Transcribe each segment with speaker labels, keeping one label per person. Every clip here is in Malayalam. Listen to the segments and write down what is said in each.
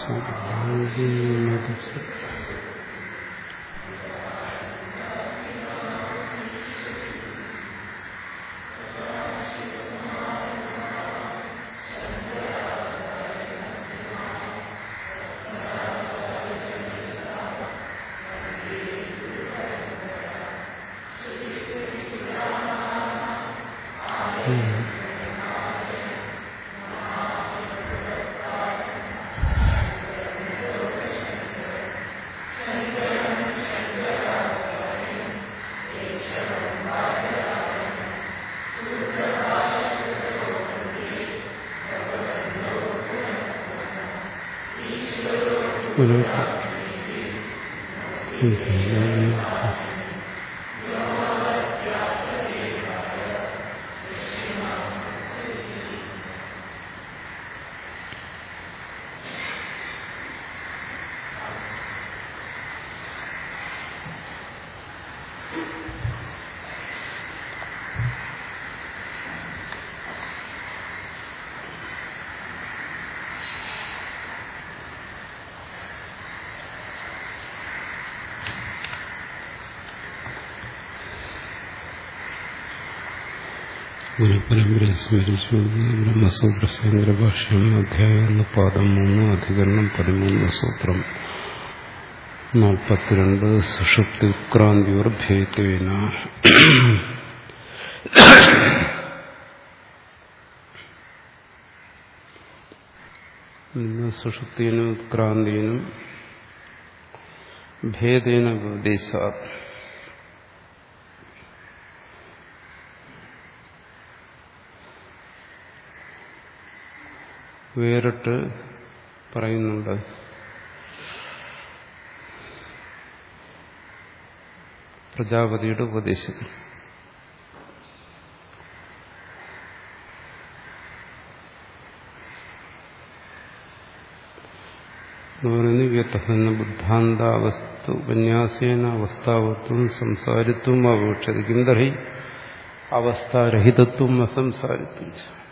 Speaker 1: ഗുരുപരമ്പരയെ സ്മരിച്ചു ബ്രഹ്മസൂത്രസേന്ദ്ര ഭാഷ്യം അധ്യായം പാദം മൂന്ന് അധികരണം പതിമൂന്ന് സൂത്രം നാൽപ്പത്തിരണ്ട് സുഷുപ്തി ഉത്ക്രാന്തിയോർഭേത്വേന സുഷുപ്തിനും ഉത്ക്രാന്തിനും ഭേദേന ഉപദേശാത് വേറിട്ട് പറയുന്നുണ്ട് പ്രജാപതിയുടെ ഉപദേശം പറയുന്നു ബുദ്ധാന്താവസ്തു ഉപന്യാസേന അവസ്ഥാവത്വം സംസാരിത്വം അപേക്ഷത കിന്തർഹി അവസ്ഥാരഹിതത്വം അസംസാരിത്വം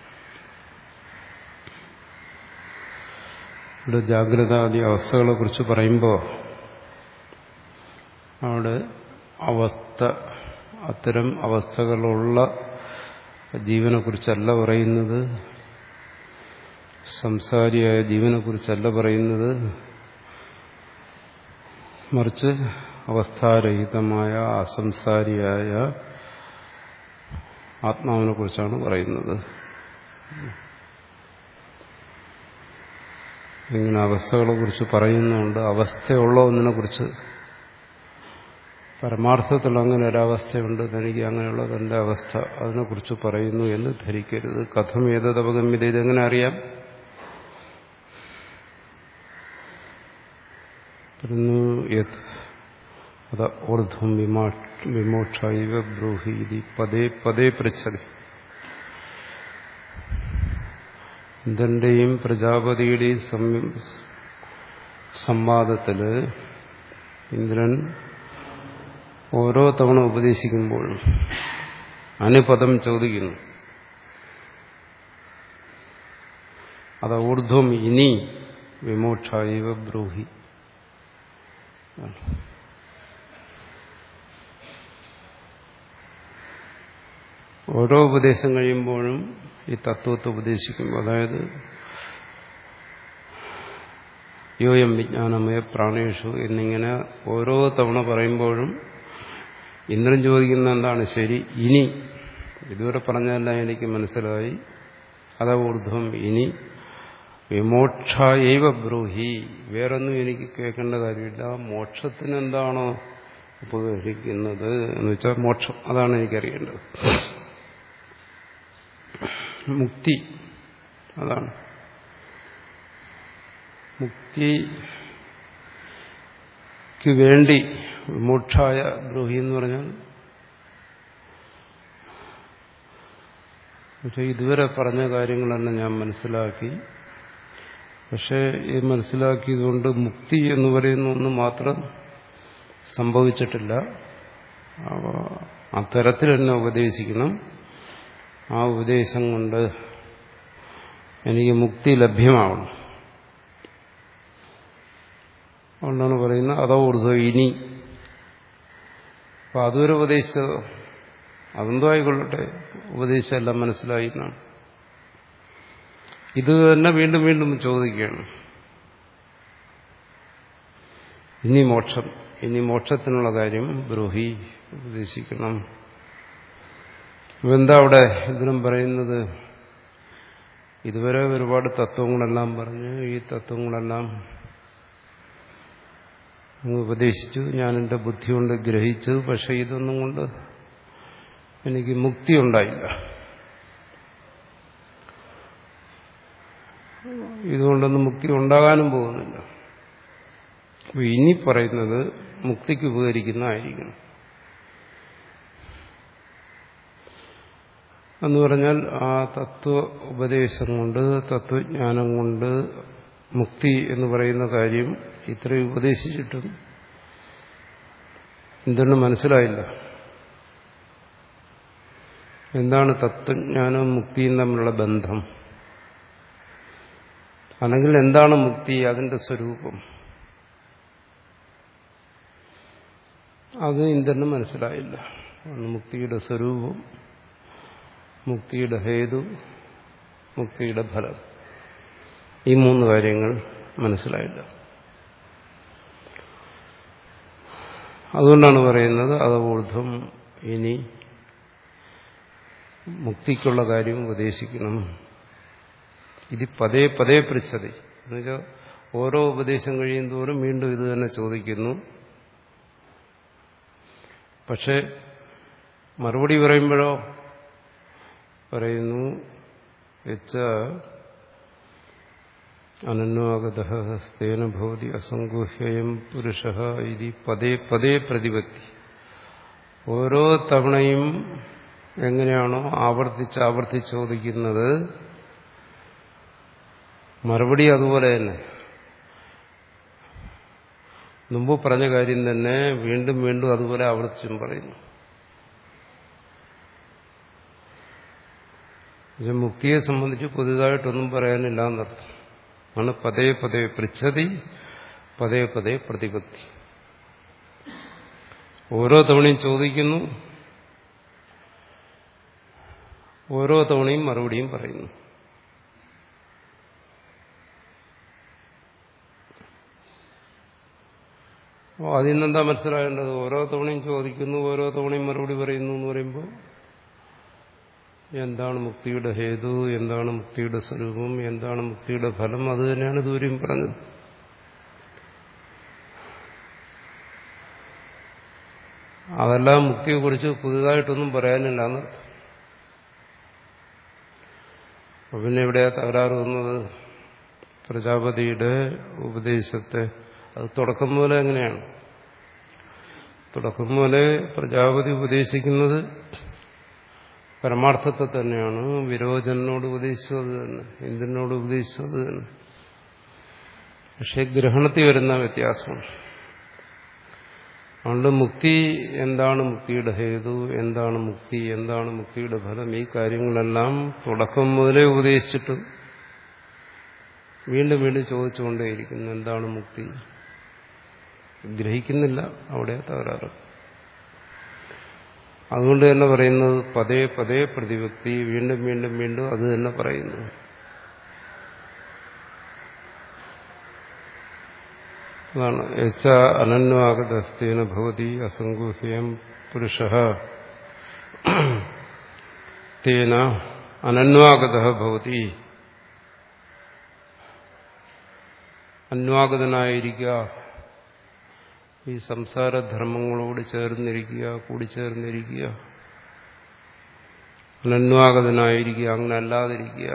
Speaker 1: ഇവിടെ ജാഗ്രതാദി അവസ്ഥകളെ കുറിച്ച് പറയുമ്പോൾ അവിടെ അവസ്ഥ അത്തരം അവസ്ഥകളുള്ള ജീവനെ കുറിച്ചല്ല പറയുന്നത് സംസാരിയായ ജീവനെ കുറിച്ചല്ല പറയുന്നത് മറിച്ച് അവസ്ഥാരഹിതമായ അസംസാരിയായ ആത്മാവിനെ കുറിച്ചാണ് പറയുന്നത് ഇങ്ങനെ അവസ്ഥകളെ കുറിച്ച് പറയുന്നുണ്ട് അവസ്ഥയുള്ള ഒന്നിനെ കുറിച്ച് പരമാർത്ഥത്തിൽ അങ്ങനെ ഒരവസ്ഥയുണ്ട് തനിക്ക് അങ്ങനെയുള്ള തന്റെ അവസ്ഥ അതിനെക്കുറിച്ച് പറയുന്നു എന്ന് ധരിക്കരുത് കഥം ഏതവഗമ്യത ഇതെങ്ങനെ അറിയാം അത ഊർധ്വം വിമോക്ഷ ഇവ ബ്രൂഹി ഇത് പതേ പതേ പൃച്ഛതി ഇന്ദ്രന്റെയും പ്രജാപതിയുടെയും സംവാദത്തില് ഇന്ദ്രൻ ഓരോ തവണ ഉപദേശിക്കുമ്പോഴും അനുപദം ചോദിക്കുന്നു അത് ഊർധ്വം ഇനി വിമോക്ഷായവ ബ്രൂഹി ഓരോ ഉപദേശം കഴിയുമ്പോഴും ഈ തത്വത്തെ ഉപദേശിക്കുമ്പോൾ അതായത് യോയം വിജ്ഞാനമയ പ്രാണേഷു എന്നിങ്ങനെ ഓരോ തവണ പറയുമ്പോഴും ഇന്ദ്രൻ ചോദിക്കുന്ന എന്താണ് ശരി ഇനി ഇതുവരെ പറഞ്ഞതെല്ലാം എനിക്ക് മനസ്സിലായി അത ഊർധ്വം ഇനി വിമോക്ഷൈവ ബ്രൂഹി വേറൊന്നും എനിക്ക് കേൾക്കേണ്ട കാര്യമില്ല മോക്ഷത്തിന് എന്താണോ ഉപകരിക്കുന്നത് എന്ന് വെച്ചാൽ മോക്ഷം അതാണ് എനിക്കറിയേണ്ടത് മുക്തി അതാണ് മുക്തിക്ക് വേണ്ടി വിമോക്ഷായ ബ്രൂഹി എന്ന് പറഞ്ഞാൽ പക്ഷെ ഇതുവരെ പറഞ്ഞ കാര്യങ്ങളെല്ലാം ഞാൻ മനസ്സിലാക്കി പക്ഷേ ഇത് മനസ്സിലാക്കിയതുകൊണ്ട് മുക്തി എന്ന് പറയുന്ന ഒന്ന് മാത്രം സംഭവിച്ചിട്ടില്ല അത്തരത്തിൽ തന്നെ ഉപദേശിക്കണം ആ ഉപദേശം കൊണ്ട് എനിക്ക് മുക്തി ലഭ്യമാവണം അതുകൊണ്ടാണ് പറയുന്നത് അതോ ഊർധ്വ ഇനി അപ്പൊ അതുവരെ ഉപദേശിച്ചതോ അതെന്തോ ആയിക്കൊള്ളട്ടെ ഉപദേശമെല്ലാം മനസ്സിലായി എന്നാണ് ഇത് തന്നെ വീണ്ടും വീണ്ടും ചോദിക്കുകയാണ് ഇനി മോക്ഷം ഇനി മോക്ഷത്തിനുള്ള കാര്യം ബ്രൂഹി ഉപദേശിക്കണം എന്താ അവിടെ ഇതിനും പറയുന്നത് ഇതുവരെ ഒരുപാട് തത്വങ്ങളെല്ലാം പറഞ്ഞു ഈ തത്വങ്ങളെല്ലാം അങ്ങ് ഉപദേശിച്ചു ഞാൻ എൻ്റെ ബുദ്ധി കൊണ്ട് ഗ്രഹിച്ചു പക്ഷെ ഇതൊന്നും കൊണ്ട് എനിക്ക് മുക്തി ഉണ്ടായില്ല ഇതുകൊണ്ടൊന്നും മുക്തി ഉണ്ടാകാനും പോകുന്നില്ല അപ്പൊ ഇനി പറയുന്നത് മുക്തിക്ക് ഉപകരിക്കുന്നതായിരിക്കണം എന്ന് പറഞ്ഞാൽ ആ തത്വ ഉപദേശം കൊണ്ട് തത്വജ്ഞാനം കൊണ്ട് മുക്തി എന്ന് പറയുന്ന കാര്യം ഇത്രയും ഉപദേശിച്ചിട്ടും എന്തെന്ന് മനസ്സിലായില്ല എന്താണ് തത്വജ്ഞാനവും മുക്തിയും തമ്മിലുള്ള ബന്ധം അല്ലെങ്കിൽ എന്താണ് മുക്തി അതിന്റെ സ്വരൂപം അത് ഇന്ദ്രന് മനസ്സിലായില്ല മുക്തിയുടെ സ്വരൂപം മുക്തിയുടെ ഹേതു മുക്തിയുടെ ഫലം ഈ മൂന്ന് കാര്യങ്ങൾ മനസ്സിലായില്ല അതുകൊണ്ടാണ് പറയുന്നത് അത് ഊർധ്വം ഇനി മുക്തിക്കുള്ള കാര്യം ഉപദേശിക്കണം ഇത് പതേ പതേ പൃച്ഛതി എന്നുവെച്ചാൽ ഓരോ ഉപദേശം കഴിയും തോറും വീണ്ടും ഇത് തന്നെ ചോദിക്കുന്നു പക്ഷെ മറുപടി പറയുമ്പോഴോ പറയുന്നു വെച്ച അനന്വാഗത സ്തേന ഭവതി അസംഗുഹ്യം പുരുഷ ഇതി പതേ പതേ പ്രതിപത്തി ഓരോ തവണയും എങ്ങനെയാണോ ആവർത്തിച്ച് ആവർത്തിച്ച് ചോദിക്കുന്നത് മറുപടി അതുപോലെ തന്നെ മുമ്പ് പറഞ്ഞ കാര്യം തന്നെ വീണ്ടും വീണ്ടും അതുപോലെ ആവർത്തിച്ചും പറയുന്നു മുക്തിയെ സംബന്ധിച്ച് പുതുതായിട്ടൊന്നും പറയാനില്ല എന്നർത്ഥം ആണ് പതേ പതേ പൃച്ഛതി പതേ പതേ പ്രതിപത്തി ഓരോ തവണയും ചോദിക്കുന്നു ഓരോ തവണയും മറുപടിയും പറയുന്നു അപ്പോൾ അതിൽ നിന്നെന്താ മനസ്സിലാകേണ്ടത് ഓരോ തവണയും ചോദിക്കുന്നു ഓരോ തവണയും മറുപടി പറയുന്നു എന്ന് പറയുമ്പോൾ എന്താണ് മുക്തിയുടെ ഹേതു എന്താണ് മുക്തിയുടെ സ്വരൂപം എന്താണ് മുക്തിയുടെ ഫലം അത് തന്നെയാണ് ദൂരം പറഞ്ഞത് അതെല്ലാം മുക്തിയെക്കുറിച്ച് പുതുതായിട്ടൊന്നും പറയാനില്ല എന്നർത്ഥം അപ്പൊ പിന്നെ എവിടെയാ തകരാറ് വന്നത് പ്രജാപതിയുടെ ഉപദേശത്തെ അത് തുടക്കം മുതലേ എങ്ങനെയാണ് തുടക്കം മുതലേ പ്രജാപതി ഉപദേശിക്കുന്നത് പരമാർത്ഥത്തെ തന്നെയാണ് വിരോചനോട് ഉപദേശിച്ചത് അത് തന്നെ ഇന്ദ്രനോട് ഉപദേശിച്ചത് അത് തന്നെ പക്ഷെ ഗ്രഹണത്തിൽ വരുന്ന വ്യത്യാസമാണ് അതുകൊണ്ട് മുക്തി എന്താണ് മുക്തിയുടെ ഹേതു എന്താണ് മുക്തി എന്താണ് മുക്തിയുടെ ഫലം ഈ കാര്യങ്ങളെല്ലാം തുടക്കം മുതലേ ഉപദേശിച്ചിട്ടും വീണ്ടും വീണ്ടും ചോദിച്ചുകൊണ്ടേയിരിക്കുന്നു എന്താണ് മുക്തി ഗ്രഹിക്കുന്നില്ല അവിടെ തകരാറ് അതുകൊണ്ട് തന്നെ പറയുന്നത് പതേ പതേ പ്രതിവക്തി വീണ്ടും വീണ്ടും വീണ്ടും അത് തന്നെ പറയുന്നു അതാണ് യച്ച അനന്വാഗതസ്തേന ഭവതി അസംഗുഹ്യം പുരുഷ തേന അനന്വാഗത ഭവതി അന്വാഗതനായിരിക്കുക ഈ സംസാരധർമ്മങ്ങളോട് ചേർന്നിരിക്കുക കൂടിച്ചേർന്നിരിക്കുക അനന്വാഗതനായിരിക്കുക അങ്ങനെ അല്ലാതിരിക്കുക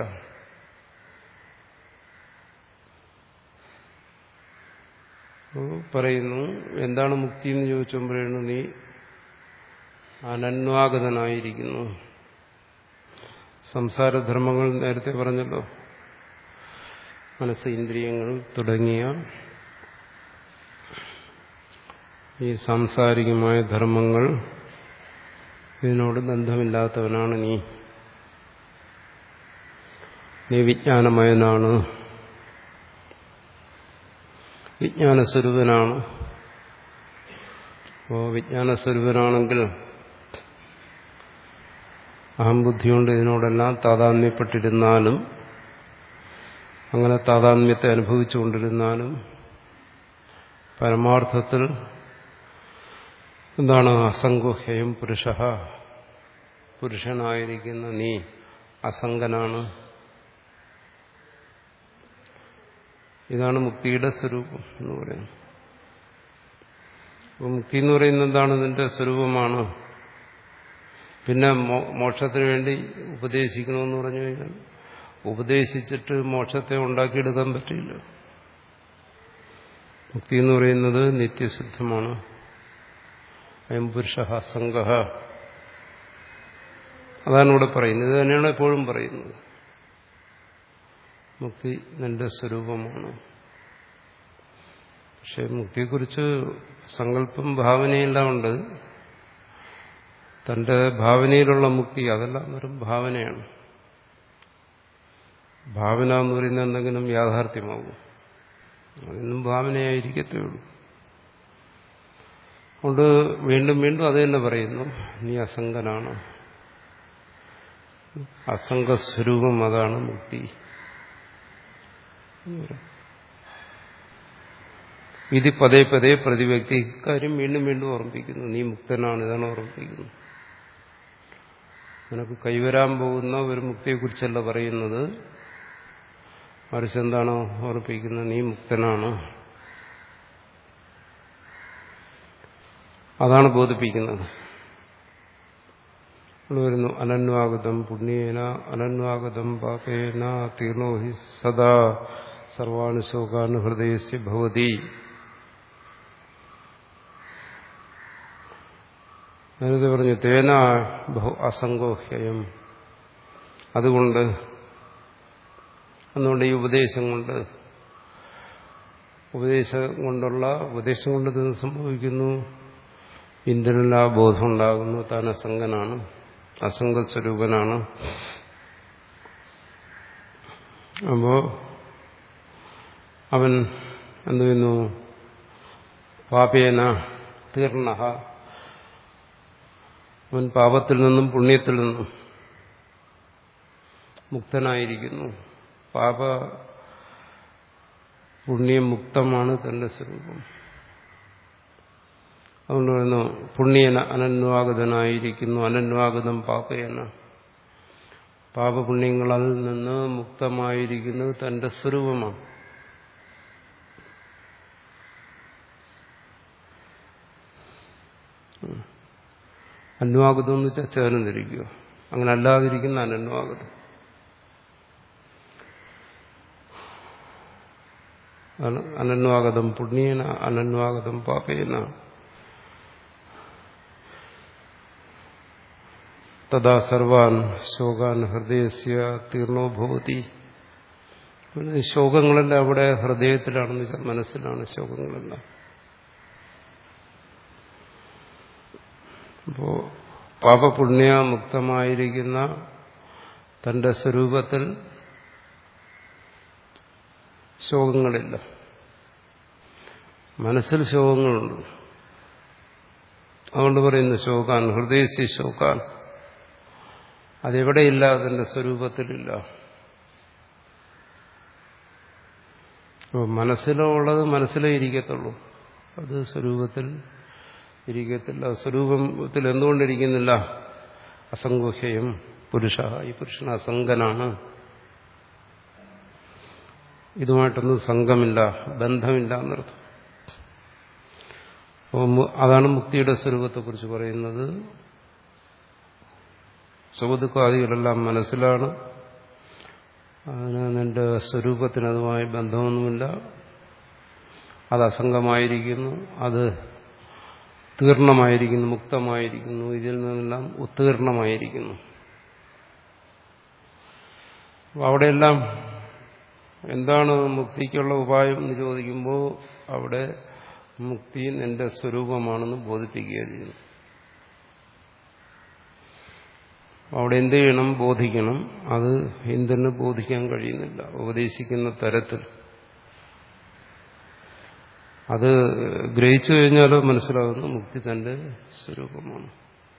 Speaker 1: പറയുന്നു എന്താണ് മുക്തി എന്ന് ചോദിച്ചുമ്പോഴാണ് നീ അനന്വാഗതനായിരിക്കുന്നു സംസാരധർമ്മങ്ങൾ നേരത്തെ പറഞ്ഞല്ലോ മനസ്സ് ഇന്ദ്രിയങ്ങൾ തുടങ്ങിയ ഈ സാംസാരികമായ ധർമ്മങ്ങൾ ഇതിനോട് ബന്ധമില്ലാത്തവനാണ് നീ നീ വിജ്ഞാനമയനാണ് വിജ്ഞാനസ്വരൂപനാണ് അപ്പോൾ വിജ്ഞാനസ്വരൂപനാണെങ്കിൽ അഹംബുദ്ധി കൊണ്ട് ഇതിനോടെല്ലാം താതാത്മ്യപ്പെട്ടിരുന്നാലും അങ്ങനെ താതാത്മ്യത്തെ അനുഭവിച്ചുകൊണ്ടിരുന്നാലും പരമാർത്ഥത്തിൽ എന്താണ് അസംഗുഹ്യം പുരുഷ പുരുഷനായിരിക്കുന്ന നീ അസംഗനാണ് ഇതാണ് മുക്തിയുടെ സ്വരൂപം എന്ന് പറയുന്നത് അപ്പോൾ മുക്തി എന്ന് പറയുന്നത് എന്താണ് നിന്റെ സ്വരൂപമാണ് പിന്നെ മോക്ഷത്തിന് വേണ്ടി ഉപദേശിക്കണമെന്ന് പറഞ്ഞു കഴിഞ്ഞാൽ ഉപദേശിച്ചിട്ട് മോക്ഷത്തെ ഉണ്ടാക്കിയെടുക്കാൻ പറ്റില്ല മുക്തി എന്ന് പറയുന്നത് നിത്യസിദ്ധമാണ് അയം പുരുഷ സംഘ അതാണ് ഇവിടെ പറയുന്നത് ഇത് തന്നെയാണ് എപ്പോഴും പറയുന്നത് മുക്തി നിന്റെ സ്വരൂപമാണ് പക്ഷെ മുക്തിയെക്കുറിച്ച് സങ്കല്പം ഭാവനയെല്ലാം ഉണ്ട് തന്റെ ഭാവനയിലുള്ള മുക്തി അതെല്ലാം വെറും ഭാവനയാണ് ഭാവന എന്ന് പറയുന്നത് എന്തെങ്കിലും യാഥാർത്ഥ്യമാകും അതൊന്നും ഭാവനയായിരിക്കത്തേ ഉള്ളൂ അതുകൊണ്ട് വീണ്ടും വീണ്ടും അത് തന്നെ പറയുന്നു നീ അസംഗനാണ് അസംഗസ്വരൂപം അതാണ് മുക്തി ഇത് പതേ പതേ പ്രതിവ്യക്തി കാര്യം വീണ്ടും വീണ്ടും ഓർമ്മിപ്പിക്കുന്നു നീ മുക്തനാണ് ഇതാണ് ഓർമ്മിപ്പിക്കുന്നത് നിനക്ക് കൈവരാൻ പോകുന്ന ഒരു മുക്തിയെക്കുറിച്ചല്ല പറയുന്നത് മറിച്ച് എന്താണോ ഓർമ്മിപ്പിക്കുന്നത് നീ മുക്തനാണ് അതാണ് ബോധിപ്പിക്കുന്നത് വരുന്നു അനന്വാഗതം പുണ്യേന അനന്വാഗതം പാപേന തീർണോ ഹി സദാ സർവാണു ശോകാനു ഹൃദയസ്യ ഭവതി നേരത്തെ പറഞ്ഞു തേന ബഹു അസംഗോഹ്യം അതുകൊണ്ട് അതുകൊണ്ട് ഈ ഉപദേശം കൊണ്ട് ഉപദേശം കൊണ്ടുള്ള ഉപദേശം കൊണ്ട് ഇത് സംഭവിക്കുന്നു ഇന്ദ്രനിൽ ആ ബോധം ഉണ്ടാകുന്നു താൻ അസംഗനാണ് അസംഗസ്വരൂപനാണ് അപ്പോ അവൻ എന്തു ചെയ്യുന്നു പാപേന തീർണ അവൻ പാപത്തിൽ നിന്നും പുണ്യത്തിൽ നിന്നും മുക്തനായിരിക്കുന്നു പാപ പുണ്യം മുക്തമാണ് തന്റെ സ്വരൂപം അതുകൊണ്ട് പറയുന്നു പുണ്യന അനന്വാഗതനായിരിക്കുന്നു അനന്വാഗതം പാപയന പാപപുണ്യങ്ങൾ അതിൽ നിന്ന് മുക്തമായിരിക്കുന്നത് തന്റെ സ്വരൂപമാണ് അന്വാഗതം എന്ന് വെച്ചാൽ ചേർന്ന് ധരിക്കുക അങ്ങനെ അല്ലാതിരിക്കുന്ന അനന്വാഗതം അനന്വാഗതം പുണ്യേന അനന്വാഗതം പാപേന തഥാ സർവാൻ ശോകാൻ ഹൃദയസ്യ തീർണോ ഭവതി ശോകങ്ങളെല്ലാം അവിടെ ഹൃദയത്തിലാണെന്ന് വെച്ചാൽ മനസ്സിലാണ് ശോകങ്ങളെല്ലാം അപ്പോ പാപപുണ്യ മുക്തമായിരിക്കുന്ന തന്റെ സ്വരൂപത്തിൽ ശോകങ്ങളില്ല മനസ്സിൽ ശോകങ്ങളുണ്ട് അതുകൊണ്ട് പറയുന്നു ശോകാൻ ഹൃദയസി ശോകാൻ അതെവിടെയില്ല അതിന്റെ സ്വരൂപത്തിലില്ല മനസ്സിലുള്ളത് മനസ്സിലേ ഇരിക്കത്തുള്ളൂ അത് സ്വരൂപത്തിൽ ഇരിക്കത്തില്ല സ്വരൂപത്തിൽ എന്തുകൊണ്ടിരിക്കുന്നില്ല അസംഗുഹ്യം പുരുഷ ഈ പുരുഷൻ അസംഗനാണ് ഇതുമായിട്ടൊന്നും സംഘമില്ല ബന്ധമില്ല എന്നർത്ഥം അതാണ് മുക്തിയുടെ സ്വരൂപത്തെക്കുറിച്ച് പറയുന്നത് സുഖദുഃഖാദികളെല്ലാം മനസ്സിലാണ് അതിന് നിന്റെ സ്വരൂപത്തിന് അതുമായി ബന്ധമൊന്നുമില്ല അത് അസംഗമായിരിക്കുന്നു അത് തീർണമായിരിക്കുന്നു മുക്തമായിരിക്കുന്നു ഇതിൽ നിന്നെല്ലാം ഉത്തീർണമായിരിക്കുന്നു അവിടെയെല്ലാം എന്താണ് മുക്തിക്കുള്ള ഉപായം എന്ന് ചോദിക്കുമ്പോൾ അവിടെ മുക്തി നിന്റെ സ്വരൂപമാണെന്ന് ബോധിപ്പിക്കുക ചെയ്യുന്നു അവിടെ എന്ത് ചെയ്യണം ബോധിക്കണം അത് എന്തിന് ബോധിക്കാൻ കഴിയുന്നില്ല ഉപദേശിക്കുന്ന തരത്തിൽ അത് ഗ്രഹിച്ചു കഴിഞ്ഞാൽ മനസ്സിലാകുന്നു മുക്തി തന്റെ സ്വരൂപമാണ്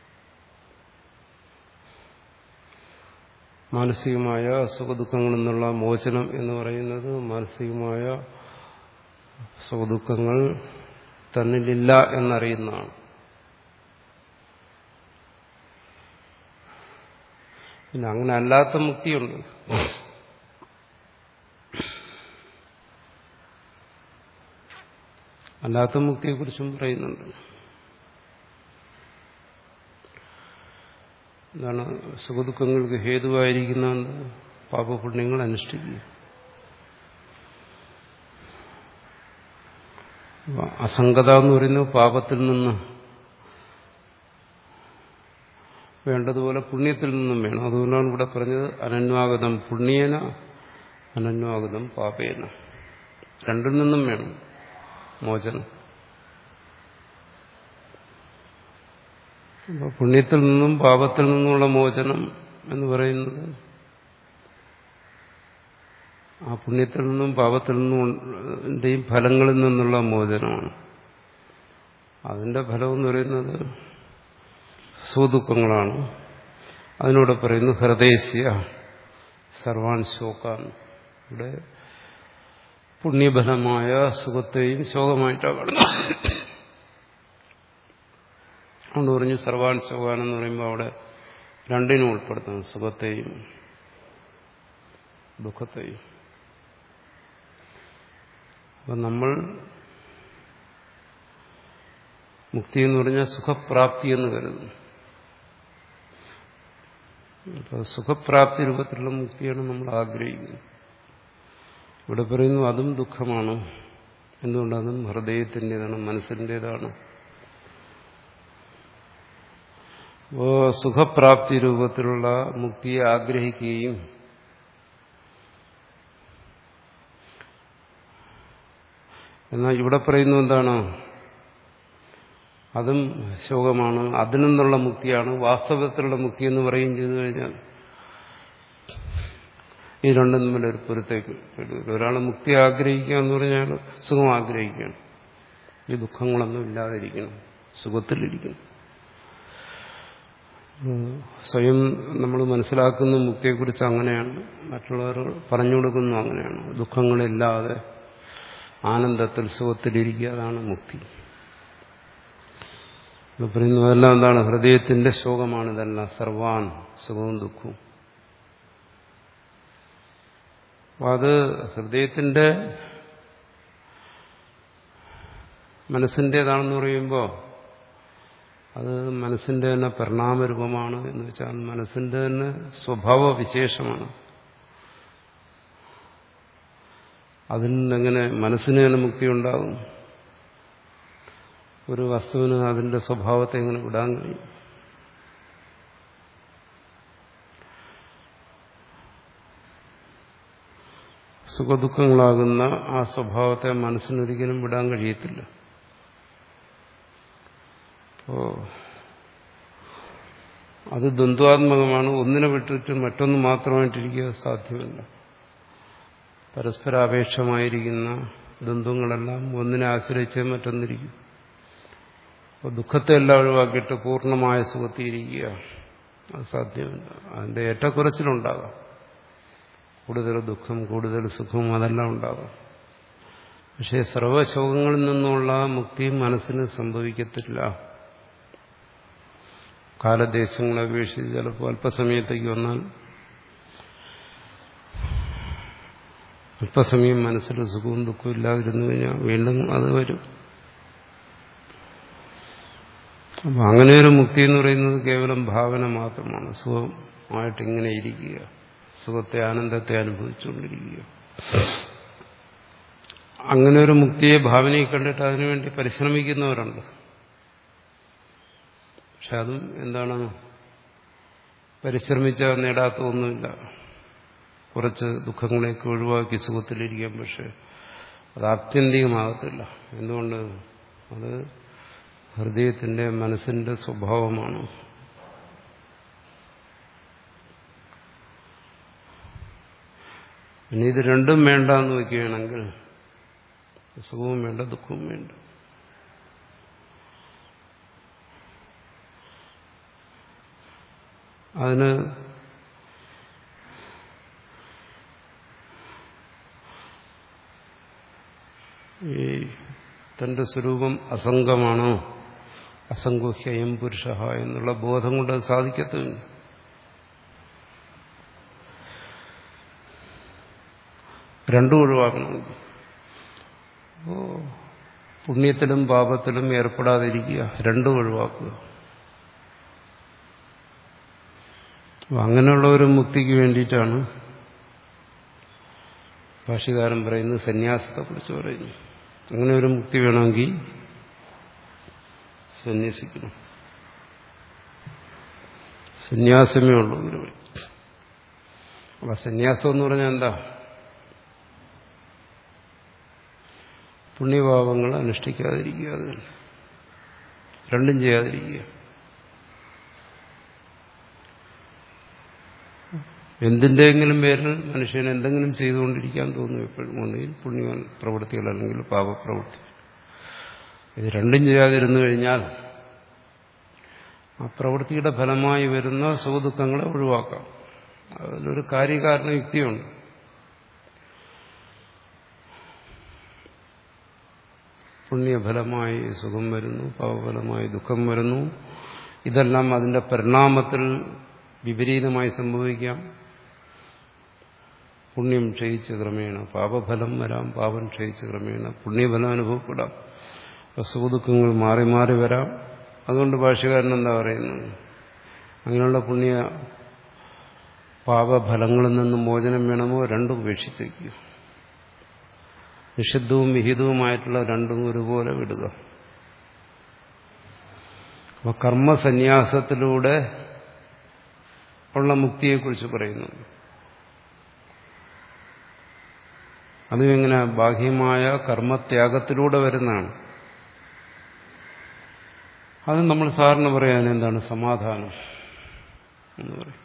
Speaker 1: മാനസികമായ സുഖദുഃഖങ്ങളിൽ നിന്നുള്ള മോചനം എന്ന് പറയുന്നത് മാനസികമായ സുഖദുഃഖങ്ങൾ തന്നിലില്ല എന്നറിയുന്നതാണ് പിന്നെ അങ്ങനെ അല്ലാത്ത മുക്തിയുണ്ട് അല്ലാത്ത മുക്തിയെക്കുറിച്ചും പറയുന്നുണ്ട് എന്താണ് സുഖദുഃഖങ്ങൾക്ക് ഹേതുവായിരിക്കുന്ന പാപപുണ്യങ്ങൾ അനുഷ്ഠിക്കുക അസംഗത എന്ന് പറയുന്നത് പാപത്തിൽ നിന്ന് വേണ്ടതുപോലെ പുണ്യത്തിൽ നിന്നും വേണം അതുകൊണ്ടാണ് ഇവിടെ പറഞ്ഞത് അനന്വാഗതം പുണ്യേന അനന്വാഗതം പാപേന രണ്ടിൽ നിന്നും വേണം മോചനം അപ്പോൾ പുണ്യത്തിൽ നിന്നും പാപത്തിൽ നിന്നുമുള്ള മോചനം എന്ന് പറയുന്നത് ആ പുണ്യത്തിൽ നിന്നും പാപത്തിൽ നിന്നും ഫലങ്ങളിൽ നിന്നുള്ള മോചനമാണ് അതിന്റെ ഫലം എന്ന് പറയുന്നത് സുദുഃഖങ്ങളാണ് അതിനൂടെ പറയുന്നു ഹൃദയസ്യ സർവാൻ ശോകാൻ ഇവിടെ പുണ്യഫലമായ സുഖത്തെയും ശോകമായിട്ടാണ് കാണുന്നത് അതുകൊണ്ട് പറഞ്ഞു സർവാൻ ശോകാൻ എന്ന് പറയുമ്പോൾ അവിടെ രണ്ടിനും ഉൾപ്പെടുത്തുന്നു സുഖത്തെയും ദുഃഖത്തെയും അപ്പം നമ്മൾ മുക്തി എന്ന് പറഞ്ഞാൽ സുഖപ്രാപ്തി എന്ന് കരുതുന്നു അപ്പോൾ സുഖപ്രാപ്തി രൂപത്തിലുള്ള മുക്തിയാണ് നമ്മൾ ആഗ്രഹിക്കുന്നത് ഇവിടെ പറയുന്നു അതും ദുഃഖമാണ് എന്തുകൊണ്ട് അതും ഹൃദയത്തിൻ്റെതാണ് മനസ്സിൻ്റെതാണ് അപ്പോൾ സുഖപ്രാപ്തി രൂപത്തിലുള്ള മുക്തിയെ ആഗ്രഹിക്കുകയും എന്നാൽ ഇവിടെ പറയുന്നു എന്താണ് അതും ശോകമാണ് അതിൽ നിന്നുള്ള മുക്തിയാണ് വാസ്തവത്തിലുള്ള മുക്തി എന്ന് പറയുകയും ചെയ്തു കഴിഞ്ഞാൽ ഈ രണ്ടും തമ്മിലൊരു പൊരുത്തേക്ക് ഒരാൾ മുക്തി ആഗ്രഹിക്കുക എന്ന് പറഞ്ഞാൽ സുഖം ആഗ്രഹിക്കുകയാണ് ഈ ദുഃഖങ്ങളൊന്നും ഇല്ലാതിരിക്കണം സുഖത്തിലിരിക്കണം സ്വയം നമ്മൾ മനസ്സിലാക്കുന്ന മുക്തിയെക്കുറിച്ച് അങ്ങനെയാണ് മറ്റുള്ളവർ പറഞ്ഞു കൊടുക്കുന്നു അങ്ങനെയാണ് ദുഃഖങ്ങളില്ലാതെ ആനന്ദത്തിൽ സുഖത്തിലിരിക്കുക അതാണ് മുക്തി പറയുന്നു അതെല്ലാം എന്താണ് ഹൃദയത്തിന്റെ ശോകമാണ് ഇതെല്ലാം സർവാൻ സുഖവും ദുഃഖവും അപ്പം അത് ഹൃദയത്തിന്റെ മനസ്സിൻ്റെതാണെന്ന് പറയുമ്പോൾ അത് മനസ്സിന്റെ തന്നെ പരിണാമരൂപമാണ് എന്ന് വെച്ചാൽ മനസ്സിന്റെ തന്നെ സ്വഭാവ വിശേഷമാണ് അതിൽ നിന്നെങ്ങനെ മനസ്സിന് തന്നെ മുക്തി ഉണ്ടാകും ഒരു വസ്തുവിന് അതിന്റെ സ്വഭാവത്തെ എങ്ങനെ വിടാൻ കഴിയും സുഖദുഃഖങ്ങളാകുന്ന ആ സ്വഭാവത്തെ മനസ്സിനൊരിക്കലും വിടാൻ കഴിയത്തില്ല അപ്പോ അത് ദ്വന്ദ്വാത്മകമാണ് ഒന്നിനെ വിട്ടിട്ട് മറ്റൊന്ന് മാത്രമായിട്ടിരിക്കുക സാധ്യമല്ല പരസ്പരാപേക്ഷമായിരിക്കുന്ന ദ്വന്ദ്ങ്ങളെല്ലാം ഒന്നിനെ ആശ്രയിച്ചേ മറ്റൊന്നിരിക്കും അപ്പോൾ ദുഃഖത്തെ എല്ലാം ഒഴിവാക്കിയിട്ട് പൂർണ്ണമായ സുഖത്തിയിരിക്കുക അത് സാധ്യമല്ല അതിന്റെ ഏറ്റക്കുറച്ചിലുണ്ടാകാം കൂടുതൽ ദുഃഖം കൂടുതൽ സുഖം അതെല്ലാം ഉണ്ടാകാം പക്ഷേ സർവശോകങ്ങളിൽ നിന്നുള്ള മുക്തി മനസ്സിന് സംഭവിക്കത്തില്ല കാലദേശങ്ങളെ അപേക്ഷിച്ച് ചിലപ്പോൾ അല്പസമയത്തേക്ക് വന്നാൽ അല്പസമയം മനസ്സിൽ സുഖവും ദുഃഖവും ഇല്ലാതിരുന്നു കഴിഞ്ഞാൽ വീണ്ടും അത് വരും അപ്പം അങ്ങനെ ഒരു മുക്തി എന്ന് പറയുന്നത് കേവലം ഭാവന മാത്രമാണ് സുഖമായിട്ട് ഇങ്ങനെ ഇരിക്കുക സുഖത്തെ ആനന്ദത്തെ അനുഭവിച്ചുകൊണ്ടിരിക്കുക അങ്ങനെ ഒരു മുക്തിയെ ഭാവനയിൽ കണ്ടിട്ട് അതിനുവേണ്ടി പരിശ്രമിക്കുന്നവരുണ്ട് പക്ഷെ അതും എന്താണ് പരിശ്രമിച്ചാൽ നേടാത്ത ഒന്നുമില്ല കുറച്ച് ദുഃഖങ്ങളെയൊക്കെ ഒഴിവാക്കി സുഖത്തിലിരിക്കാം പക്ഷെ അത് ആത്യന്തികമാകത്തില്ല എന്തുകൊണ്ട് അത് ഹൃദയത്തിന്റെ മനസ്സിന്റെ സ്വഭാവമാണ് ഇനി ഇത് രണ്ടും വേണ്ടെന്ന് വയ്ക്കുകയാണെങ്കിൽ സുഖവും വേണ്ട ദുഃഖവും വേണ്ട അതിന് ഈ തന്റെ സ്വരൂപം അസംഗമാണോ അസംഗുഹ്യം പുരുഷ എന്നുള്ള ബോധം കൊണ്ട് അത് സാധിക്കത്തുമില്ല രണ്ടും ഒഴിവാക്കണമെങ്കിൽ അപ്പോ പുണ്യത്തിലും പാപത്തിലും ഏർപ്പെടാതിരിക്കുക രണ്ടും ഒഴിവാക്കുക അപ്പൊ അങ്ങനെയുള്ള ഒരു മുക്തിക്ക് വേണ്ടിയിട്ടാണ് ഭാഷകാരൻ പറയുന്നത് സന്യാസത്തെ കുറിച്ച് പറയുന്നു അങ്ങനെ ഒരു മുക്തി വേണമെങ്കിൽ സന്യസിക്കണം സന്യാസമേ ഉള്ളൂ ഗുരുവിൽ അപ്പൊ സന്യാസം എന്ന് പറഞ്ഞാൽ എന്താ പുണ്യഭാവങ്ങൾ അനുഷ്ഠിക്കാതിരിക്കുക അത് രണ്ടും ചെയ്യാതിരിക്കുക എന്തിൻ്റെയെങ്കിലും പേരിൽ മനുഷ്യൻ എന്തെങ്കിലും ചെയ്തുകൊണ്ടിരിക്കാൻ തോന്നും എപ്പോഴും ഒന്നുകിൽ പുണ്യ പ്രവൃത്തികൾ അല്ലെങ്കിൽ പാപപ്രവൃത്തി ഇത് രണ്ടും ചെയ്യാതിരുന്നു കഴിഞ്ഞാൽ ആ പ്രവൃത്തിയുടെ ഫലമായി വരുന്ന സുഖദുഃഖങ്ങളെ ഒഴിവാക്കാം അതിലൊരു കാര്യകാരണ യുക്തിയുണ്ട് പുണ്യഫലമായി സുഖം വരുന്നു പാപഫലമായി ദുഃഖം വരുന്നു ഇതെല്ലാം അതിന്റെ പരിണാമത്തിൽ വിപരീതമായി സംഭവിക്കാം പുണ്യം ക്ഷയിച്ച് ക്രമേണ പാപഫലം വരാം പാപം ക്ഷയിച്ച് ക്രമേണ പുണ്യഫലം അനുഭവപ്പെടാം സുഖദുഃഖങ്ങൾ മാറി മാറി വരാം അതുകൊണ്ട് ഭാഷകാരൻ എന്താ പറയുന്നത് അങ്ങനെയുള്ള പുണ്യ പാപഫലങ്ങളിൽ നിന്നും മോചനം വേണമോ രണ്ടും ഉപേക്ഷിച്ചേക്കുക നിഷിദ്ധവും വിഹിതവുമായിട്ടുള്ള രണ്ടും ഒരുപോലെ വിടുക അപ്പൊ കർമ്മസന്യാസത്തിലൂടെ ഉള്ള മുക്തിയെക്കുറിച്ച് പറയുന്നു അതും എങ്ങനെ ബാഹ്യമായ കർമ്മത്യാഗത്തിലൂടെ വരുന്നതാണ് അത് നമ്മൾ സാറിന് പറയാൻ എന്താണ് സമാധാനം എന്ന് പറയും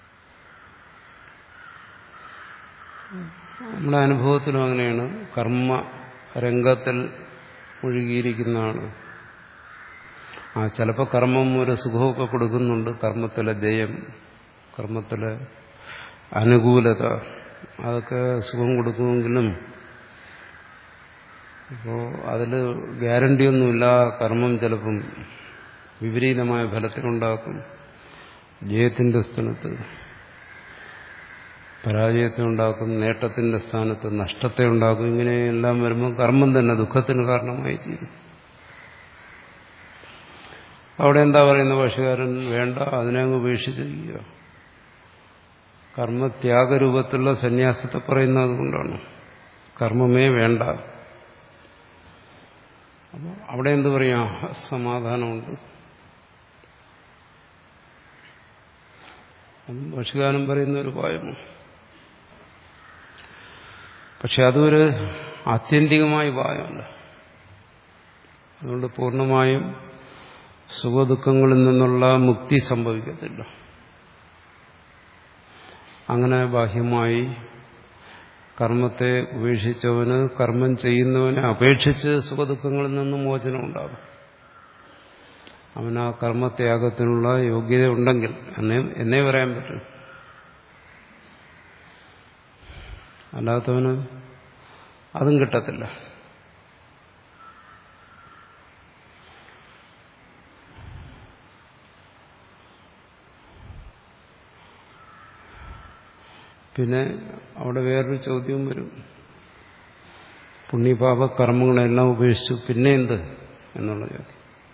Speaker 1: നമ്മുടെ അനുഭവത്തിലും അങ്ങനെയാണ് കർമ്മ രംഗത്തിൽ മുഴുകിയിരിക്കുന്നതാണ് ആ ചിലപ്പോൾ കർമ്മം ഒരു സുഖമൊക്കെ കൊടുക്കുന്നുണ്ട് കർമ്മത്തിലെ ജയം കർമ്മത്തിലെ അനുകൂലത അതൊക്കെ സുഖം കൊടുക്കുമെങ്കിലും ഇപ്പോൾ അതിൽ ഗ്യാരണ്ടിയൊന്നുമില്ല കർമ്മം ചിലപ്പം വിപരീതമായ ഫലത്തിനുണ്ടാക്കും ജയത്തിന്റെ സ്ഥാനത്ത് പരാജയത്തെ ഉണ്ടാക്കും നേട്ടത്തിന്റെ സ്ഥാനത്ത് നഷ്ടത്തെ ഉണ്ടാക്കും ഇങ്ങനെയെല്ലാം വരുമ്പോൾ കർമ്മം തന്നെ ദുഃഖത്തിന് കാരണമായി തീരും അവിടെ എന്താ പറയുന്ന ഭാഷകാരൻ വേണ്ട അതിനെ അങ്ങ് ഉപേക്ഷിച്ചിരിക്കുക കർമ്മത്യാഗരൂപത്തിലുള്ള സന്യാസത്തെ പറയുന്നത് അതുകൊണ്ടാണ് കർമ്മമേ വേണ്ട അപ്പോൾ അവിടെ എന്ത് പറയാ സമാധാനമുണ്ട് അതും ഭക്ഷ്യഗാനം പറയുന്ന ഒരു ഉപായമാണ് പക്ഷെ അതൊരു ആത്യന്തികമായ ഉപായമല്ല അതുകൊണ്ട് പൂർണ്ണമായും സുഖദുഃഖങ്ങളിൽ നിന്നുള്ള മുക്തി സംഭവിക്കത്തില്ല അങ്ങനെ ബാഹ്യമായി കർമ്മത്തെ ഉപേക്ഷിച്ചവന് കർമ്മം ചെയ്യുന്നവനെ അപേക്ഷിച്ച് സുഖദുഃഖങ്ങളിൽ നിന്നും മോചനം ഉണ്ടാകും അവൻ ആ കർമ്മത്യാഗത്തിനുള്ള യോഗ്യത ഉണ്ടെങ്കിൽ എന്നേ എന്നേ പറയാൻ പറ്റും അല്ലാത്തവന് അതും കിട്ടത്തില്ല പിന്നെ അവിടെ വേറൊരു ചോദ്യവും വരും പുണ്യപാപ കർമ്മങ്ങളെല്ലാം ഉപേക്ഷിച്ചു പിന്നെ എന്ത് എന്നുള്ള ചോദ്യം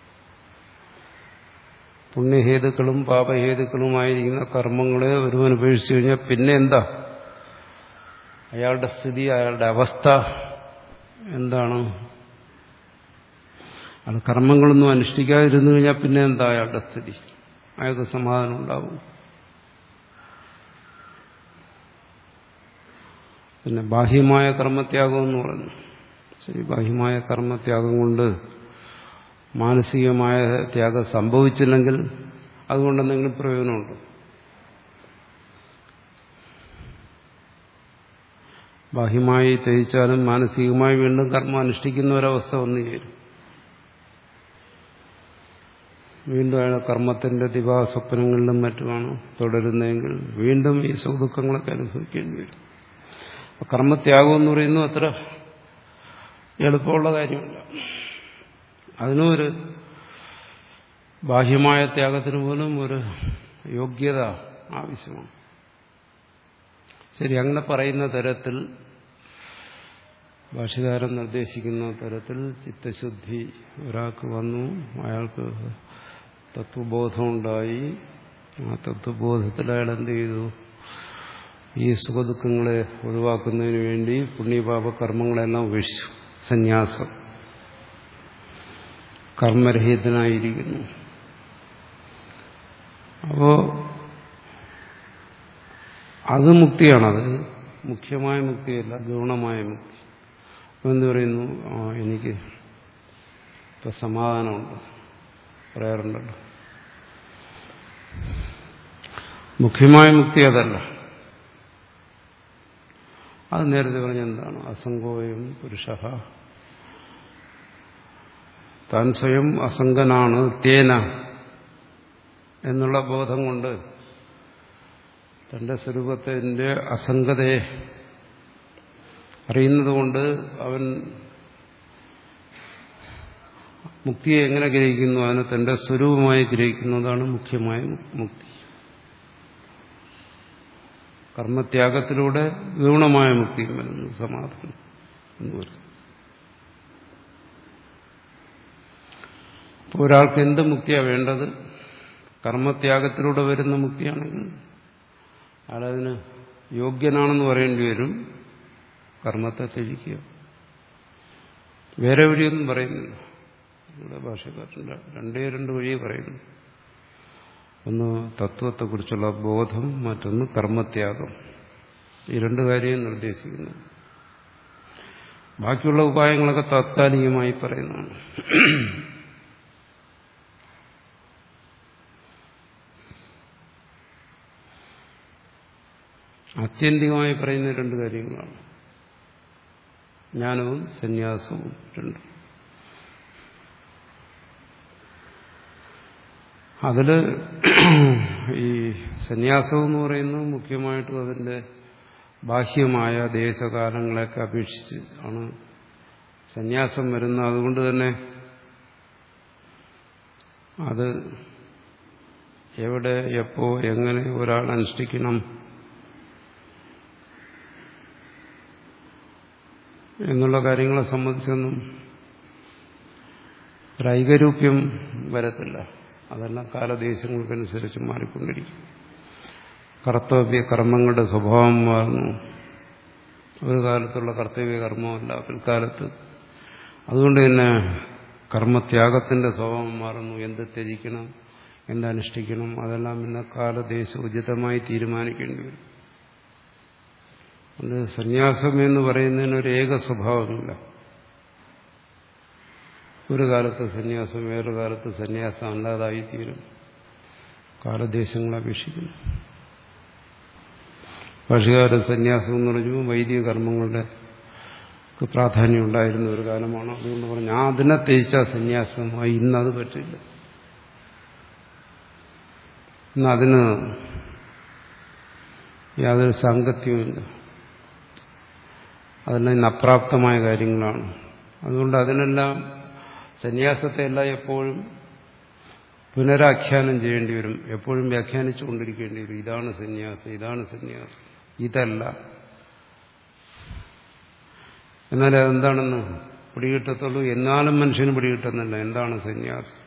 Speaker 1: പുണ്യഹേതുക്കളും പാപഹേതുക്കളുമായിരിക്കുന്ന കർമ്മങ്ങളെ ഒരുവൻ ഉപേക്ഷിച്ചു കഴിഞ്ഞാൽ പിന്നെ എന്താ അയാളുടെ സ്ഥിതി അയാളുടെ അവസ്ഥ എന്താണ് അയാൾ കർമ്മങ്ങളൊന്നും അനുഷ്ഠിക്കാതിരുന്നു കഴിഞ്ഞാൽ പിന്നെ എന്താ അയാളുടെ സ്ഥിതി അയാൾക്ക് സമാധാനം ഉണ്ടാവും പിന്നെ ബാഹ്യമായ കർമ്മത്യാഗം എന്ന് പറഞ്ഞു ശരി ബാഹ്യമായ കർമ്മത്യാഗം കൊണ്ട് മാനസികമായ ത്യാഗം സംഭവിച്ചില്ലെങ്കിൽ അതുകൊണ്ട് എന്തെങ്കിലും പ്രയോജനമുണ്ടോ ബാഹ്യമായി ത്യജിച്ചാലും മാനസികമായി വീണ്ടും കർമ്മം അനുഷ്ഠിക്കുന്ന ഒരവസ്ഥ വന്നു ചേരും വീണ്ടും അയാൾ കർമ്മത്തിന്റെ ദിവാസ്വപ്നങ്ങളിലും മറ്റുമാണ് തുടരുന്നതെങ്കിൽ വീണ്ടും ഈ സുഖദുഃഖങ്ങളൊക്കെ അനുഭവിക്കേണ്ടി വരും കർമ്മത്യാഗം എന്ന് പറയുന്നത് അത്ര എളുപ്പമുള്ള കാര്യമല്ല അതിനും ഒരു ബാഹ്യമായ ത്യാഗത്തിന് പോലും ഒരു യോഗ്യത ആവശ്യമാണ് ശരി അങ്ങനെ പറയുന്ന തരത്തിൽ ഭാഷകാരൻ നിർദ്ദേശിക്കുന്ന തരത്തിൽ ചിത്തശുദ്ധി ഒരാൾക്ക് വന്നു അയാൾക്ക് തത്വബോധമുണ്ടായി ആ തത്വബോധത്തിൽ അയാൾ എന്ത് ചെയ്തു ഈ സുഖദുഃഖങ്ങളെ ഒഴിവാക്കുന്നതിന് വേണ്ടി പുണ്യപാപ കർമ്മങ്ങളെല്ലാം ഉപേക്ഷിച്ചു സന്യാസം കർമ്മരഹിതനായിരിക്കുന്നു അപ്പോ അത് മുക്തിയാണത് മുഖ്യമായ മുക്തിയല്ല ഗൗണമായ മുക്തി എന്ത് പറയുന്നു ആ എനിക്ക് ഇപ്പൊ സമാധാനമുണ്ട് പറയാറുണ്ടല്ലോ മുഖ്യമായ മുക്തി അതല്ല അത് നേരത്തെ പറഞ്ഞ എന്താണ് അസംഗോയം പുരുഷ താൻ സ്വയം അസംഗനാണ് തേന എന്നുള്ള ബോധം കൊണ്ട് തന്റെ സ്വരൂപത്തിന്റെ അസംഗതയെ അറിയുന്നത് കൊണ്ട് അവൻ മുക്തിയെ എങ്ങനെ ഗ്രഹിക്കുന്നു അതിനെ തന്റെ സ്വരൂപമായി ഗ്രഹിക്കുന്നതാണ് മുഖ്യമായ മുക്തി കർമ്മത്യാഗത്തിലൂടെ ഗൗണമായ മുക്തി വരുന്നു സമാധാനം എന്ന് പറയുന്നു അപ്പോൾ ഒരാൾക്ക് എന്ത് മുക്തിയാണ് വേണ്ടത് കർമ്മത്യാഗത്തിലൂടെ വരുന്ന മുക്തിയാണെങ്കിൽ അയാളതിന് യോഗ്യനാണെന്ന് പറയേണ്ടി വരും കർമ്മത്തെ ത്യജിക്കുക വേറെ വഴിയൊന്നും പറയുന്നില്ല ഇവിടെ ഭാഷക്കാരൻ രണ്ടേ രണ്ട് വഴിയെ പറയുന്നു ഒന്ന് തത്വത്തെക്കുറിച്ചുള്ള ബോധം മറ്റൊന്ന് കർമ്മത്യാഗം ഈ രണ്ട് കാര്യം നിർദ്ദേശിക്കുന്നു ബാക്കിയുള്ള ഉപായങ്ങളൊക്കെ താത്കാലികമായി പറയുന്നതാണ് ആത്യന്തികമായി പറയുന്ന രണ്ട് കാര്യങ്ങളാണ് ജ്ഞാനവും സന്യാസവും രണ്ടും അതിൽ ഈ സന്യാസം എന്ന് പറയുന്നത് മുഖ്യമായിട്ടും അതിൻ്റെ ബാഹ്യമായ ദേശകാലങ്ങളെയൊക്കെ അപേക്ഷിച്ച് ആണ് സന്യാസം വരുന്നത് അതുകൊണ്ട് തന്നെ അത് എവിടെ എപ്പോ എങ്ങനെ ഒരാൾ അനുഷ്ഠിക്കണം എന്നുള്ള കാര്യങ്ങളെ സംബന്ധിച്ചൊന്നും ഒരൈകരൂപ്യം വരത്തില്ല അതെല്ലാം കാലദേശങ്ങൾക്കനുസരിച്ച് മാറിക്കൊണ്ടിരിക്കും കർത്തവ്യ കർമ്മങ്ങളുടെ സ്വഭാവം മാറുന്നു ഒരു കാലത്തുള്ള കർത്തവ്യ കർമ്മമല്ല പിൽക്കാലത്ത് അതുകൊണ്ട് തന്നെ കർമ്മത്യാഗത്തിന്റെ സ്വഭാവം മാറുന്നു എന്ത് ത്യജിക്കണം എന്തനുഷ്ഠിക്കണം അതെല്ലാം പിന്നെ കാലദേശ ഉചിതമായി തീരുമാനിക്കേണ്ടി വരും അത് സന്യാസം എന്ന് പറയുന്നതിന് ഒരു ഏക സ്വഭാവമില്ല ഒരു കാലത്ത് സന്യാസം വേറൊരു കാലത്ത് സന്യാസം അല്ലാതായി തീരും കാലദേശങ്ങളെ അപേക്ഷിക്കുന്നു ഭാഷകാര സന്യാസം എന്ന് പറഞ്ഞപ്പോൾ വൈദിക കർമ്മങ്ങളുടെ പ്രാധാന്യം ഉണ്ടായിരുന്ന ഒരു കാലമാണ് അതുകൊണ്ട് പറഞ്ഞു ആ അതിനെ തേച്ച സന്യാസമായി ഇന്നത് പറ്റില്ല ഇന്ന് അതിന് യാതൊരു സാങ്കത്യവുമില്ല അതെല്ലാം ഇന്ന് അപ്രാപ്തമായ കാര്യങ്ങളാണ് അതുകൊണ്ട് അതിനെല്ലാം സന്യാസത്തെ എല്ലാം എപ്പോഴും പുനരാഖ്യാനം ചെയ്യേണ്ടി വരും എപ്പോഴും വ്യാഖ്യാനിച്ചുകൊണ്ടിരിക്കേണ്ടി വരും ഇതാണ് സന്യാസം ഇതാണ് സന്യാസം ഇതല്ല എന്നാലേ അതെന്താണെന്ന് പിടികിട്ടത്തുള്ളൂ എന്നാലും മനുഷ്യന് പിടികിട്ടുന്നില്ല എന്താണ് സന്യാസം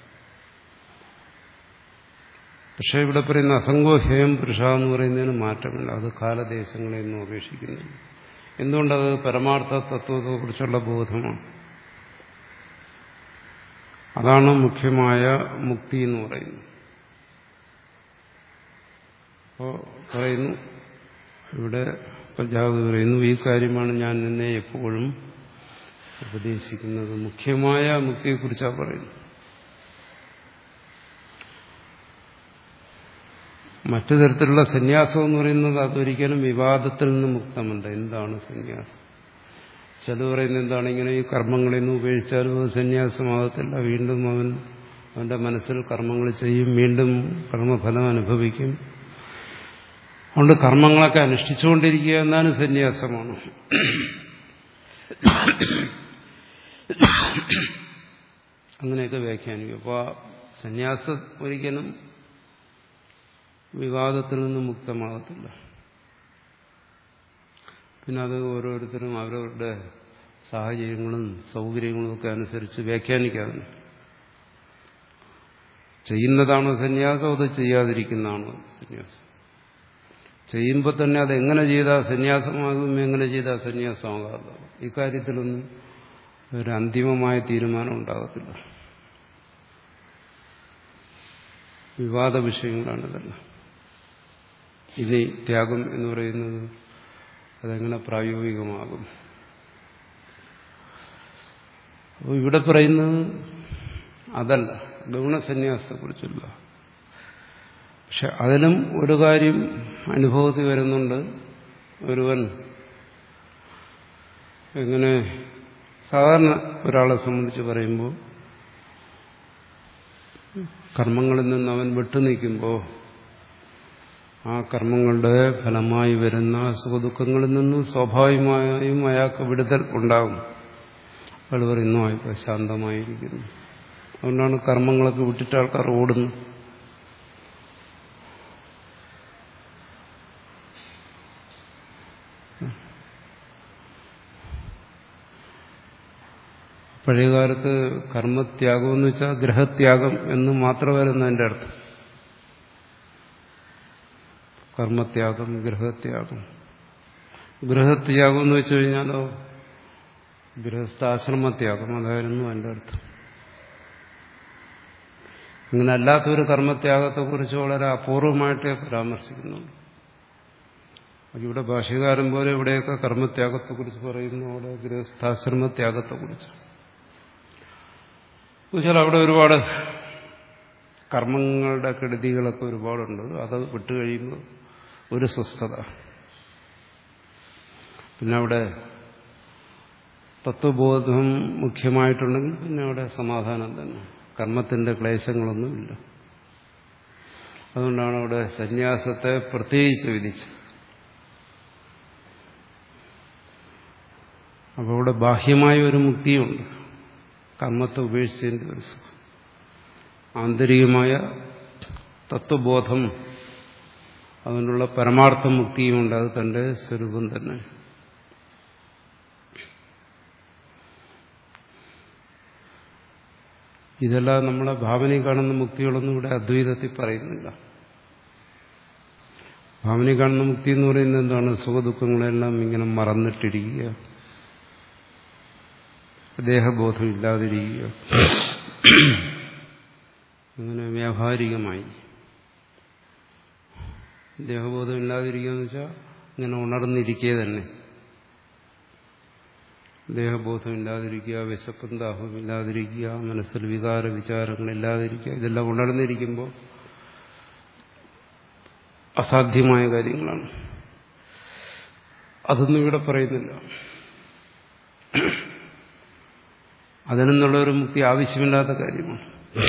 Speaker 1: പക്ഷെ ഇവിടെ പറയുന്ന അസംഗോഹ്യം പുരുഷ എന്ന് പറയുന്നതിന് മാറ്റമില്ല അത് കാലദേശങ്ങളെയൊന്നും അപേക്ഷിക്കുന്നില്ല എന്തുകൊണ്ടത് പരമാർത്ഥ തത്വത്തെക്കുറിച്ചുള്ള ബോധമാണ് അതാണ് മുഖ്യമായ മുക്തി എന്ന് പറയുന്നത് അപ്പോൾ പറയുന്നു ഇവിടെ പ്രജാപതി പറയുന്നു ഈ കാര്യമാണ് ഞാൻ നിന്നെ എപ്പോഴും ഉപദേശിക്കുന്നത് മുഖ്യമായ മുക്തിയെക്കുറിച്ചാണ് പറയുന്നത് മറ്റു തരത്തിലുള്ള സന്യാസം എന്ന് പറയുന്നത് അതൊരിക്കലും വിവാദത്തിൽ നിന്ന് മുക്തമല്ല എന്താണ് സന്യാസം ചില പറയുന്നത് എന്താണ് ഇങ്ങനെ ഈ കർമ്മങ്ങളിൽ നിന്ന് ഉപേക്ഷിച്ചാലും അത് സന്യാസമാകത്തില്ല വീണ്ടും അവൻ അവന്റെ മനസ്സിൽ കർമ്മങ്ങൾ ചെയ്യും വീണ്ടും കർമ്മഫലം അനുഭവിക്കും അതുകൊണ്ട് കർമ്മങ്ങളൊക്കെ അനുഷ്ഠിച്ചുകൊണ്ടിരിക്കുക എന്നാലും സന്യാസമാണ് അങ്ങനെയൊക്കെ വ്യാഖ്യാനിക്കും അപ്പോൾ സന്യാസം ഒരിക്കലും വിവാദത്തിൽ നിന്ന് മുക്തമാകത്തില്ല പിന്നെ അത് ഓരോരുത്തരും അവരവരുടെ സാഹചര്യങ്ങളും സൗകര്യങ്ങളും ഒക്കെ അനുസരിച്ച് വ്യാഖ്യാനിക്കാറുണ്ട് ചെയ്യുന്നതാണോ സന്യാസം അത് ചെയ്യാതിരിക്കുന്നതാണോ സന്യാസം ചെയ്യുമ്പോൾ തന്നെ അത് എങ്ങനെ ചെയ്താൽ സന്യാസമാകും എങ്ങനെ ചെയ്താൽ സന്യാസമാകാതെ ഇക്കാര്യത്തിലൊന്നും ഒരു അന്തിമമായ തീരുമാനം ഉണ്ടാകത്തില്ല വിവാദ വിഷയങ്ങളാണ് ഇതെല്ലാം ഇനി ത്യാഗം എന്ന് പറയുന്നത് അതെങ്ങനെ പ്രായോഗികമാകും അപ്പോൾ ഇവിടെ പറയുന്നത് അതല്ല ഗൗണസന്യാസത്തെക്കുറിച്ചല്ല പക്ഷെ അതിലും ഒരു കാര്യം അനുഭവത്തിൽ വരുന്നുണ്ട് ഒരുവൻ എങ്ങനെ സാധാരണ ഒരാളെ സംബന്ധിച്ച് പറയുമ്പോൾ കർമ്മങ്ങളിൽ നിന്ന് അവൻ വിട്ടുനിൽക്കുമ്പോൾ ആ കർമ്മങ്ങളുടെ ഫലമായി വരുന്ന സുഖദുഃഖങ്ങളിൽ നിന്നും സ്വാഭാവികമായും അയാൾക്ക് വിടുതൽ ഉണ്ടാകും അയാൾ പറയുന്നു ഇപ്പോൾ ശാന്തമായിരിക്കുന്നു അതുകൊണ്ടാണ് കർമ്മങ്ങളൊക്കെ വിട്ടിട്ട് ആൾക്കാർ ഓടുന്നത് പഴയകാലത്ത് കർമ്മത്യാഗം എന്ന് വെച്ചാൽ ഗ്രഹത്യാഗം എന്ന് മാത്രമായിരുന്നു അതിൻ്റെ അർത്ഥം കർമ്മത്യാഗം ഗൃഹത്യാഗം ഗൃഹത്യാഗം എന്ന് വെച്ചു കഴിഞ്ഞാലോ ഗൃഹസ്ഥാശ്രമത്യാഗം അതായിരുന്നു അതിൻ്റെ അർത്ഥം ഇങ്ങനെ അല്ലാത്തൊരു കർമ്മത്യാഗത്തെക്കുറിച്ച് വളരെ അപൂർവമായിട്ടേ പരാമർശിക്കുന്നുള്ളൂ ഇവിടെ ഭാഷ്യകാരൻ പോലെ ഇവിടെയൊക്കെ കർമ്മത്യാഗത്തെക്കുറിച്ച് പറയുന്നു അവിടെ ഗൃഹസ്ഥാശ്രമത്യാഗത്തെക്കുറിച്ച് എന്നുവെച്ചാൽ അവിടെ ഒരുപാട് കർമ്മങ്ങളുടെ കെടുതികളൊക്കെ ഒരുപാടുണ്ട് അത് വിട്ടുകഴിയുമ്പോൾ ഒരു സ്വസ്ഥത പിന്നെ അവിടെ തത്വബോധം മുഖ്യമായിട്ടുണ്ടെങ്കിൽ പിന്നെ അവിടെ സമാധാനം തന്നെ കർമ്മത്തിന്റെ ക്ലേശങ്ങളൊന്നുമില്ല അതുകൊണ്ടാണ് അവിടെ സന്യാസത്തെ പ്രത്യേകിച്ച് വിധിച്ചത് അപ്പോൾ അവിടെ ബാഹ്യമായ ഒരു മുക്തിയുണ്ട് കർമ്മത്തെ ഉപേക്ഷിച്ചതിൻ്റെ ഒരു സുഖം ആന്തരികമായ തത്വബോധം അതിനുള്ള പരമാർത്ഥ മുക്തിയുമുണ്ട് അത് തന്റെ സ്വരൂപം തന്നെ ഇതെല്ലാം നമ്മളെ ഭാവനയിൽ കാണുന്ന മുക്തികളൊന്നും ഇവിടെ അദ്വൈതത്തിൽ പറയുന്നില്ല ഭാവനയിൽ കാണുന്ന മുക്തി എന്ന് പറയുന്നത് എന്താണ് സുഖദുഃഖങ്ങളെല്ലാം ഇങ്ങനെ മറന്നിട്ടിരിക്കുക ദേഹബോധം ഇല്ലാതിരിക്കുക അങ്ങനെ വ്യാവഹാരികമായി ദേഹബോധം ഇല്ലാതിരിക്കുക എന്ന് വെച്ചാൽ ഇങ്ങനെ ഉണർന്നിരിക്കുക തന്നെ ദേഹബോധം ഇല്ലാതിരിക്കുക വിശപ്പും ദാഹവും ഇല്ലാതിരിക്കുക മനസ്സിൽ വികാര വിചാരങ്ങൾ ഇല്ലാതിരിക്കുക ഇതെല്ലാം ഉണർന്നിരിക്കുമ്പോൾ അസാധ്യമായ കാര്യങ്ങളാണ് അതൊന്നും ഇവിടെ പറയുന്നില്ല അതിനെന്നുള്ള ഒരു മുക്തി ആവശ്യമില്ലാത്ത കാര്യമാണ്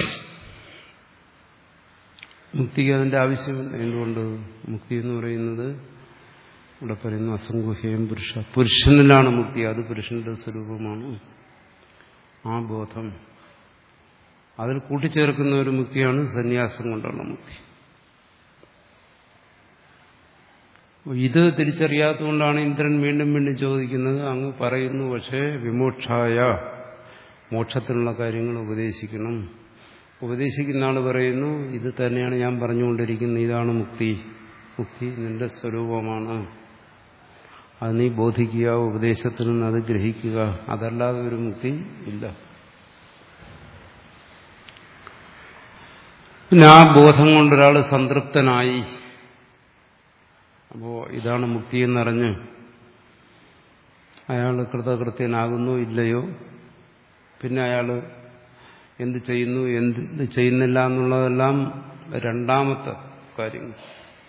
Speaker 1: മുക്തിക്ക് അതിന്റെ ആവശ്യമില്ല എന്തുകൊണ്ട് മുക്തി എന്ന് പറയുന്നത് ഇവിടെ പറയുന്നു അസംഗുഹ്യം പുരുഷ പുരുഷനിലാണ് മുക്തി അത് പുരുഷന്റെ സ്വരൂപമാണ് ആ ബോധം അതിൽ കൂട്ടിച്ചേർക്കുന്ന ഒരു മുക്തിയാണ് സന്യാസം കൊണ്ടുള്ള മുക്തി ഇത് തിരിച്ചറിയാത്തതുകൊണ്ടാണ് ഇന്ദ്രൻ വീണ്ടും വീണ്ടും ചോദിക്കുന്നത് അങ്ങ് പറയുന്നു പക്ഷേ വിമോക്ഷായ മോക്ഷത്തിനുള്ള കാര്യങ്ങൾ ഉപദേശിക്കണം ഉപദേശിക്കുന്ന ആൾ പറയുന്നു ഇത് തന്നെയാണ് ഞാൻ പറഞ്ഞുകൊണ്ടിരിക്കുന്നത് ഇതാണ് മുക്തി മുക്തി നിന്റെ സ്വരൂപമാണ് അത് നീ ബോധിക്കുക ഉപദേശത്തിൽ നിന്ന് അത് ഗ്രഹിക്കുക അതല്ലാതെ ഒരു മുക്തി ഇല്ല പിന്നെ ആ ബോധം കൊണ്ടൊരാൾ സംതൃപ്തനായി അപ്പോ ഇതാണ് മുക്തി എന്നറിഞ്ഞ് അയാൾ കൃതകൃത്യനാകുന്നു ഇല്ലയോ പിന്നെ അയാൾ എന്ത് ചെയ്യുന്നു എന്ത് ചെയ്യുന്നില്ല എന്നുള്ളതെല്ലാം രണ്ടാമത്തെ കാര്യങ്ങൾ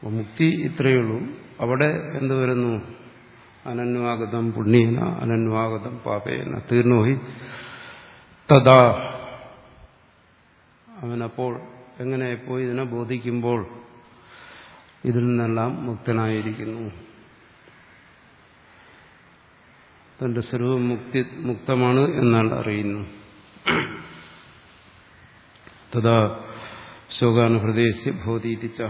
Speaker 1: അപ്പോൾ മുക്തി ഇത്രയേ ഉള്ളൂ അവിടെ എന്ത് വരുന്നു അനന്വാഗതം പുണ്യേന അനന്വാഗതം പാപേന തീർന്നുപോയി തഥാ അവനപ്പോൾ എങ്ങനെ എപ്പോ ഇതിനെ ബോധിക്കുമ്പോൾ ഇതിൽ നിന്നെല്ലാം മുക്തനായിരിക്കുന്നു തന്റെ സ്വരൂപം മുക്തി മുക്തമാണ് എന്നാൽ അറിയുന്നു തഥാ ശോകാനുഹൃദയസ്യ ഭവതീതിച്ച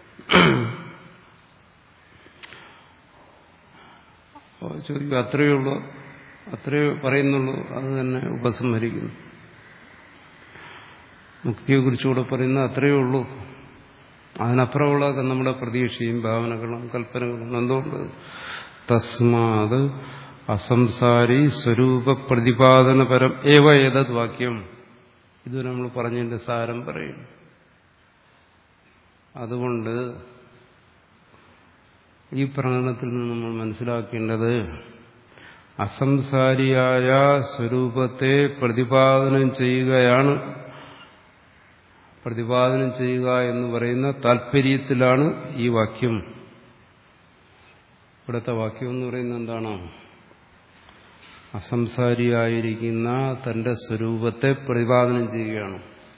Speaker 1: ചോദിക്കും അത്രയേ ഉള്ളൂ അത്രയേ പറയുന്നുള്ളൂ അത് തന്നെ ഉപസംഹരിക്കുന്നു മുക്തിയെക്കുറിച്ചുകൂടെ പറയുന്ന അത്രയേ ഉള്ളൂ അതിനപ്പുറമുള്ളതൊക്കെ നമ്മുടെ പ്രതീക്ഷയും ഭാവനകളും കൽപ്പനകളും എന്തുകൊണ്ട് തസ്മാത് അസംസാരി സ്വരൂപ പ്രതിപാദനപരം ഏവ ഏതത് വാക്യം ഇത് നമ്മൾ പറഞ്ഞതിന്റെ സാരം പറയും അതുകൊണ്ട് ഈ പ്രകടനത്തിൽ നിന്ന് നമ്മൾ മനസ്സിലാക്കേണ്ടത് അസംസാരിയായ സ്വരൂപത്തെ പ്രതിപാദനം ചെയ്യുകയാണ് പ്രതിപാദനം ചെയ്യുക എന്ന് പറയുന്ന താല്പര്യത്തിലാണ് ഈ വാക്യം ഇവിടുത്തെ വാക്യം എന്ന് പറയുന്നത് എന്താണ് അസംസാരിയായിരിക്കുന്ന തന്റെ സ്വരൂപത്തെ പ്രതിപാദനം ചെയ്യുകയാണ്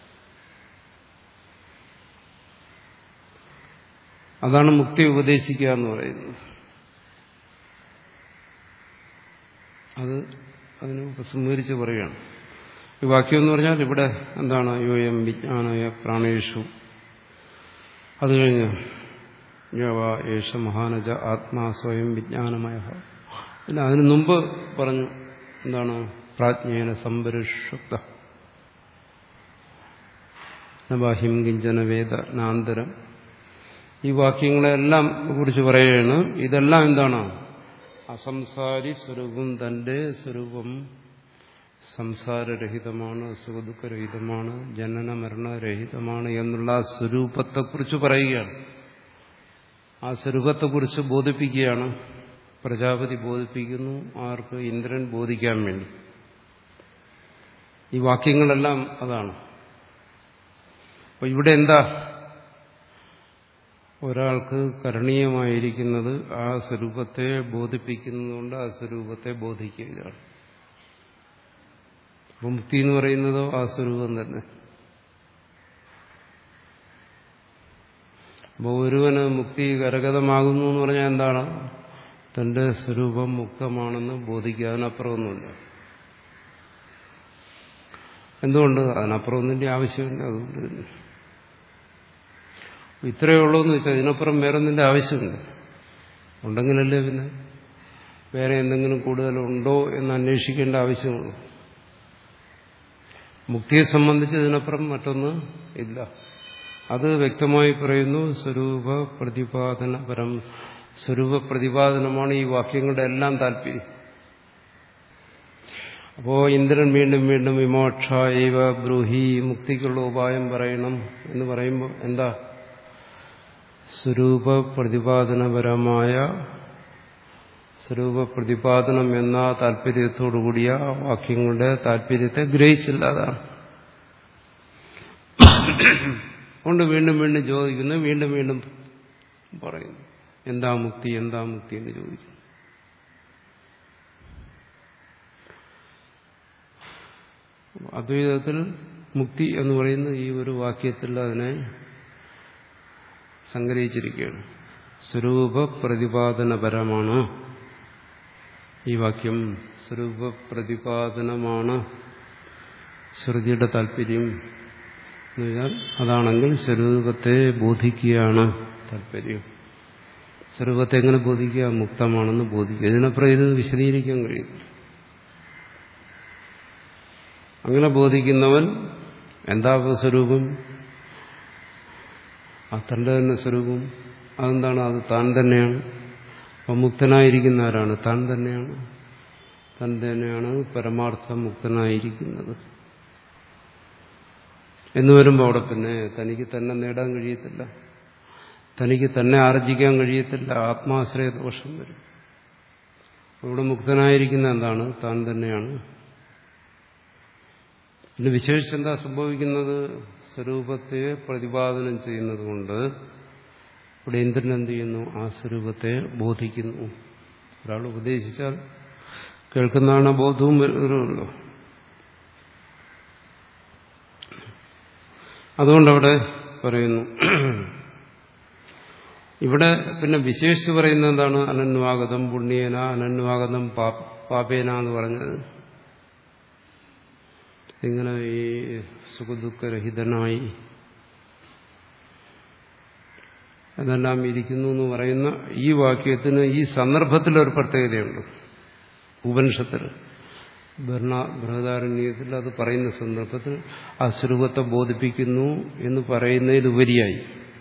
Speaker 1: അതാണ് മുക്തി ഉപദേശിക്കുക എന്ന് പറയുന്നത് അത് അതിനെ ഉപസംഹരിച്ച് പറയുകയാണ് ഈ വാക്യം എന്ന് പറഞ്ഞാൽ ഇവിടെ എന്താണ് യോയം വിജ്ഞാനയ പ്രാണേഷു അത് കഴിഞ്ഞ് യോവ യേശ മഹാനജ ആത്മാ സ്വയം വിജ്ഞാനമയ പിന്നെ അതിനു മുമ്പ് പറഞ്ഞു എന്താണ് പ്രാജ്ഞേന സംപരിഷുപ്ത ബാഹ്യം കിഞ്ചന വേദ നാന്തരം ഈ വാക്യങ്ങളെല്ലാം കുറിച്ച് പറയുകയാണ് ഇതെല്ലാം എന്താണ് അസംസാരി സ്വരൂപം തന്റെ സ്വരൂപം സംസാരരഹിതമാണ് സുഖദുഃഖരഹിതമാണ് ജനന മരണരഹിതമാണ് എന്നുള്ള ആ സ്വരൂപത്തെക്കുറിച്ച് പറയുകയാണ് ആ സ്വരൂപത്തെക്കുറിച്ച് ബോധിപ്പിക്കുകയാണ് പ്രജാപതി ബോധിപ്പിക്കുന്നു ആർക്ക് ഇന്ദ്രൻ ബോധിക്കാൻ വേണ്ടി ഈ വാക്യങ്ങളെല്ലാം അതാണ് അപ്പൊ ഇവിടെ എന്താ ഒരാൾക്ക് കരണീയമായിരിക്കുന്നത് ആ സ്വരൂപത്തെ ബോധിപ്പിക്കുന്നതുകൊണ്ട് ആ സ്വരൂപത്തെ ബോധിക്കുകയാണ് അപ്പൊ മുക്തി എന്ന് പറയുന്നതോ ആ സ്വരൂപം തന്നെ അപ്പോൾ ഒരുവന് മുക്തി കരഗതമാകുന്നു എന്ന് പറഞ്ഞാൽ എന്താണ് തന്റെ സ്വരൂപം മുക്തമാണെന്ന് ബോധിക്കുക അതിനപ്പുറമൊന്നുമില്ല എന്തുകൊണ്ട് അതിനപ്പുറം ഒന്നിന്റെ ആവശ്യമില്ല അതുകൊണ്ട് തന്നെ ഇത്രയേ ഉള്ളൂ എന്ന് വെച്ചാൽ ഇതിനപ്പുറം വേറെ ഒന്നിന്റെ ആവശ്യമില്ല ഉണ്ടെങ്കിലല്ലേ പിന്നെ വേറെ എന്തെങ്കിലും കൂടുതലുണ്ടോ എന്ന് അന്വേഷിക്കേണ്ട ആവശ്യമുള്ളൂ മുക്തിയെ സംബന്ധിച്ച് ഇതിനപ്പുറം മറ്റൊന്ന് ഇല്ല അത് വ്യക്തമായി പറയുന്നു സ്വരൂപ പ്രതിപാദനപരം സ്വരൂപ പ്രതിപാദനമാണ് ഈ വാക്യങ്ങളുടെ എല്ലാം താല്പര്യം അപ്പോ ഇന്ദ്രൻ വീണ്ടും വീണ്ടും വിമോക്ഷ ഏവ ബ്രൂഹി മുക്തിക്കുള്ള ഉപായം പറയണം എന്ന് പറയുമ്പോൾ എന്താ സ്വരൂപ പ്രതിപാദനപരമായ സ്വരൂപ പ്രതിപാദനം എന്ന താല്പര്യത്തോടുകൂടിയ വാക്യങ്ങളുടെ താല്പര്യത്തെ ഗ്രഹിച്ചില്ല അതാണ് കൊണ്ട് വീണ്ടും വീണ്ടും ചോദിക്കുന്നു വീണ്ടും വീണ്ടും പറയുന്നു എന്താ മുക്തി എന്താ മുക്തി എന്ന് ചോദിക്കുന്നു അദ്വൈതത്തിൽ മുക്തി എന്ന് പറയുന്ന ഈ ഒരു വാക്യത്തിൽ അതിനെ സംഗ്രഹിച്ചിരിക്കുകയാണ് സ്വരൂപ പ്രതിപാദനപരമാണ് ഈ വാക്യം സ്വരൂപ പ്രതിപാദനമാണ് ശ്രുതിയുടെ താല്പര്യം എന്ന് പറഞ്ഞാൽ അതാണെങ്കിൽ സ്വരൂപത്തെ ബോധിക്കുകയാണ് താല്പര്യം സ്വരൂപത്തെ എങ്ങനെ ബോധിക്കുക മുക്തമാണെന്ന് ബോധിക്കുക ഇതിനപ്പുറം ഇത് വിശദീകരിക്കാൻ കഴിയും അങ്ങനെ ബോധിക്കുന്നവൻ എന്താ സ്വരൂപം ആ തന്റെ തന്നെ സ്വരൂപം അതെന്താണ് അത് താൻ തന്നെയാണ് അപ്പം മുക്തനായിരിക്കുന്ന ആരാണ് താൻ തന്നെയാണ് താൻ തന്നെയാണ് പരമാർത്ഥ മുക്തനായിരിക്കുന്നത് എന്ന് വരുമ്പോൾ അവിടെ പിന്നെ തനിക്ക് തന്നെ നേടാൻ കഴിയത്തില്ല തനിക്ക് തന്നെ ആർജിക്കാൻ കഴിയത്തില്ല ആത്മാശ്രയ ദോഷം വരും ഇവിടെ മുക്തനായിരിക്കുന്ന എന്താണ് താൻ തന്നെയാണ് പിന്നെ വിശേഷിച്ചെന്താ സംഭവിക്കുന്നത് സ്വരൂപത്തെ പ്രതിപാദനം ചെയ്യുന്നത് കൊണ്ട് ഇവിടെ ഇന്ദ്രൻ എന്ത് ചെയ്യുന്നു ആ സ്വരൂപത്തെ ബോധിക്കുന്നു ഒരാൾ ഉപദേശിച്ചാൽ കേൾക്കുന്നതാണ് ബോധവും വരുമല്ലോ അതുകൊണ്ടവിടെ പറയുന്നു ഇവിടെ പിന്നെ വിശേഷിച്ച് പറയുന്നത് എന്താണ് അനന്വാഗതം പുണ്യേന അനന്വാഗതം പാപേന എന്ന് പറഞ്ഞത് ഇങ്ങനെ ഈ സുഖദുഃഖരഹിതനായി അതെല്ലാം ഇരിക്കുന്നു എന്ന് പറയുന്ന ഈ വാക്യത്തിന് ഈ സന്ദർഭത്തിലൊരു പ്രത്യേകതയുണ്ട് ഉപനിഷത്തിൽ ഭരണ ബൃഹദാരണ്യത്തിൽ അത് പറയുന്ന സന്ദർഭത്തിൽ ആ സ്വരൂപത്തെ ബോധിപ്പിക്കുന്നു എന്ന് പറയുന്നതിലുപരിയായി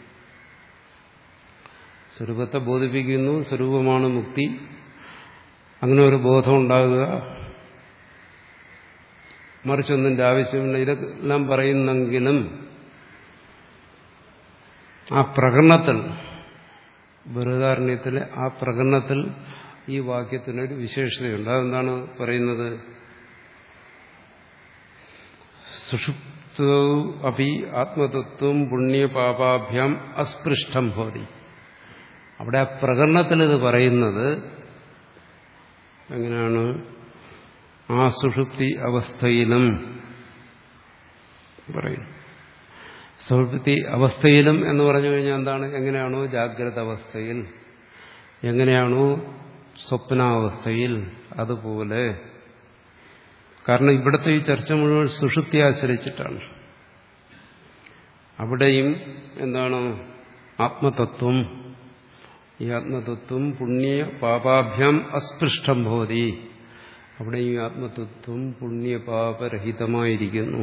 Speaker 1: സ്വരൂപത്തെ ബോധിപ്പിക്കുന്നു സ്വരൂപമാണ് മുക്തി അങ്ങനെ ഒരു ബോധം ഉണ്ടാകുക മറിച്ചൊന്നിന്റെ ആവശ്യമില്ല ഇതെല്ലാം പറയുന്നെങ്കിലും ആ പ്രകടനത്തിൽ ബൃഹദാരണ്യത്തിലെ ആ പ്രകടനത്തിൽ ഈ വാക്യത്തിനൊരു വിശേഷതയുണ്ട് അതെന്താണ് പറയുന്നത് സുഷുപ്തോ അപി ആത്മതത്വം പുണ്യപാപാഭ്യാം അസ്പൃഷ്ടം ഭവതി അവിടെ ആ പ്രകടനത്തിൽ ഇത് പറയുന്നത് എങ്ങനെയാണ് ആ സുഷുപ്തി അവസ്ഥയിലും പറയുന്നു സുഷുപ്തി അവസ്ഥയിലും എന്ന് പറഞ്ഞു കഴിഞ്ഞാൽ എന്താണ് എങ്ങനെയാണോ ജാഗ്രത അവസ്ഥയിൽ എങ്ങനെയാണോ സ്വപ്നാവസ്ഥയിൽ അതുപോലെ കാരണം ഇവിടുത്തെ ഈ ചർച്ച മുഴുവൻ സുഷുപ്തി ആശ്രയിച്ചിട്ടാണ് അവിടെയും എന്താണ് ആത്മതത്വം ഈ ആത്മതത്വം പുണ്യ പാപാഭ്യാം അസ്പൃഷ്ടം ഭവതി അവിടെ ഈ ആത്മതത്വം പുണ്യപാപരഹിതമായിരിക്കുന്നു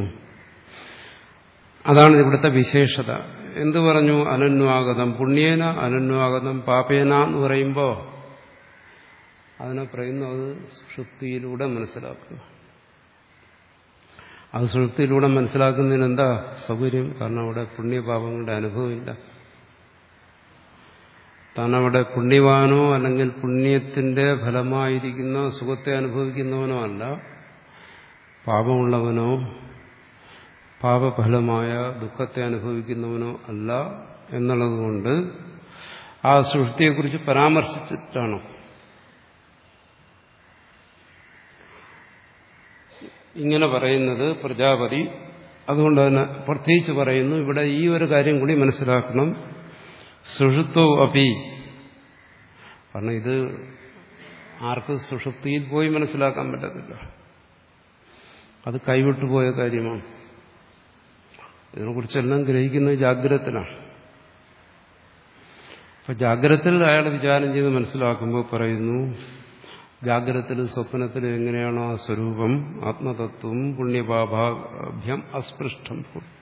Speaker 1: അതാണ് ഇവിടുത്തെ വിശേഷത എന്തു പറഞ്ഞു അനന്വാഗതം പുണ്യേന അനന്വാഗതം പാപേന എന്ന് പറയുമ്പോൾ അതിനെ പറയുന്നു അത് സുഷുപ്തിയിലൂടെ മനസ്സിലാക്കുക അത് സുഷുപ്തിയിലൂടെ മനസ്സിലാക്കുന്നതിന് എന്താ സൗകര്യം കാരണം അവിടെ പുണ്യപാപങ്ങളുടെ അനുഭവമില്ല താൻ അവിടെ പുണ്യവാനോ അല്ലെങ്കിൽ പുണ്യത്തിന്റെ ഫലമായിരിക്കുന്ന സുഖത്തെ അനുഭവിക്കുന്നവനോ അല്ല പാപമുള്ളവനോ പാപഫലമായ ദുഃഖത്തെ അനുഭവിക്കുന്നവനോ അല്ല എന്നുള്ളതുകൊണ്ട് ആ സൃഷ്ടിയെക്കുറിച്ച് പരാമർശിച്ചിട്ടാണ് ഇങ്ങനെ പറയുന്നത് പ്രജാപതി അതുകൊണ്ട് തന്നെ പ്രത്യേകിച്ച് പറയുന്നു ഇവിടെ ഈ ഒരു കാര്യം കൂടി മനസ്സിലാക്കണം സുഷുപ്തോ അപി കാരണം ഇത് ആർക്ക് സുഷുപ്തിയിൽ പോയി മനസ്സിലാക്കാൻ പറ്റത്തില്ല അത് കൈവിട്ടുപോയ കാര്യമാണ് ഇതിനെക്കുറിച്ചെല്ലാം ഗ്രഹിക്കുന്നത് ജാഗ്രതത്തിലാണ് അപ്പൊ ജാഗ്രതത്തിൽ അയാൾ വിചാരം ചെയ്ത് മനസ്സിലാക്കുമ്പോൾ പറയുന്നു ജാഗ്രതത്തിലും സ്വപ്നത്തിലും എങ്ങനെയാണോ ആ സ്വരൂപം ആത്മതത്വം പുണ്യപാപാഭ്യം അസ്പൃഷ്ടം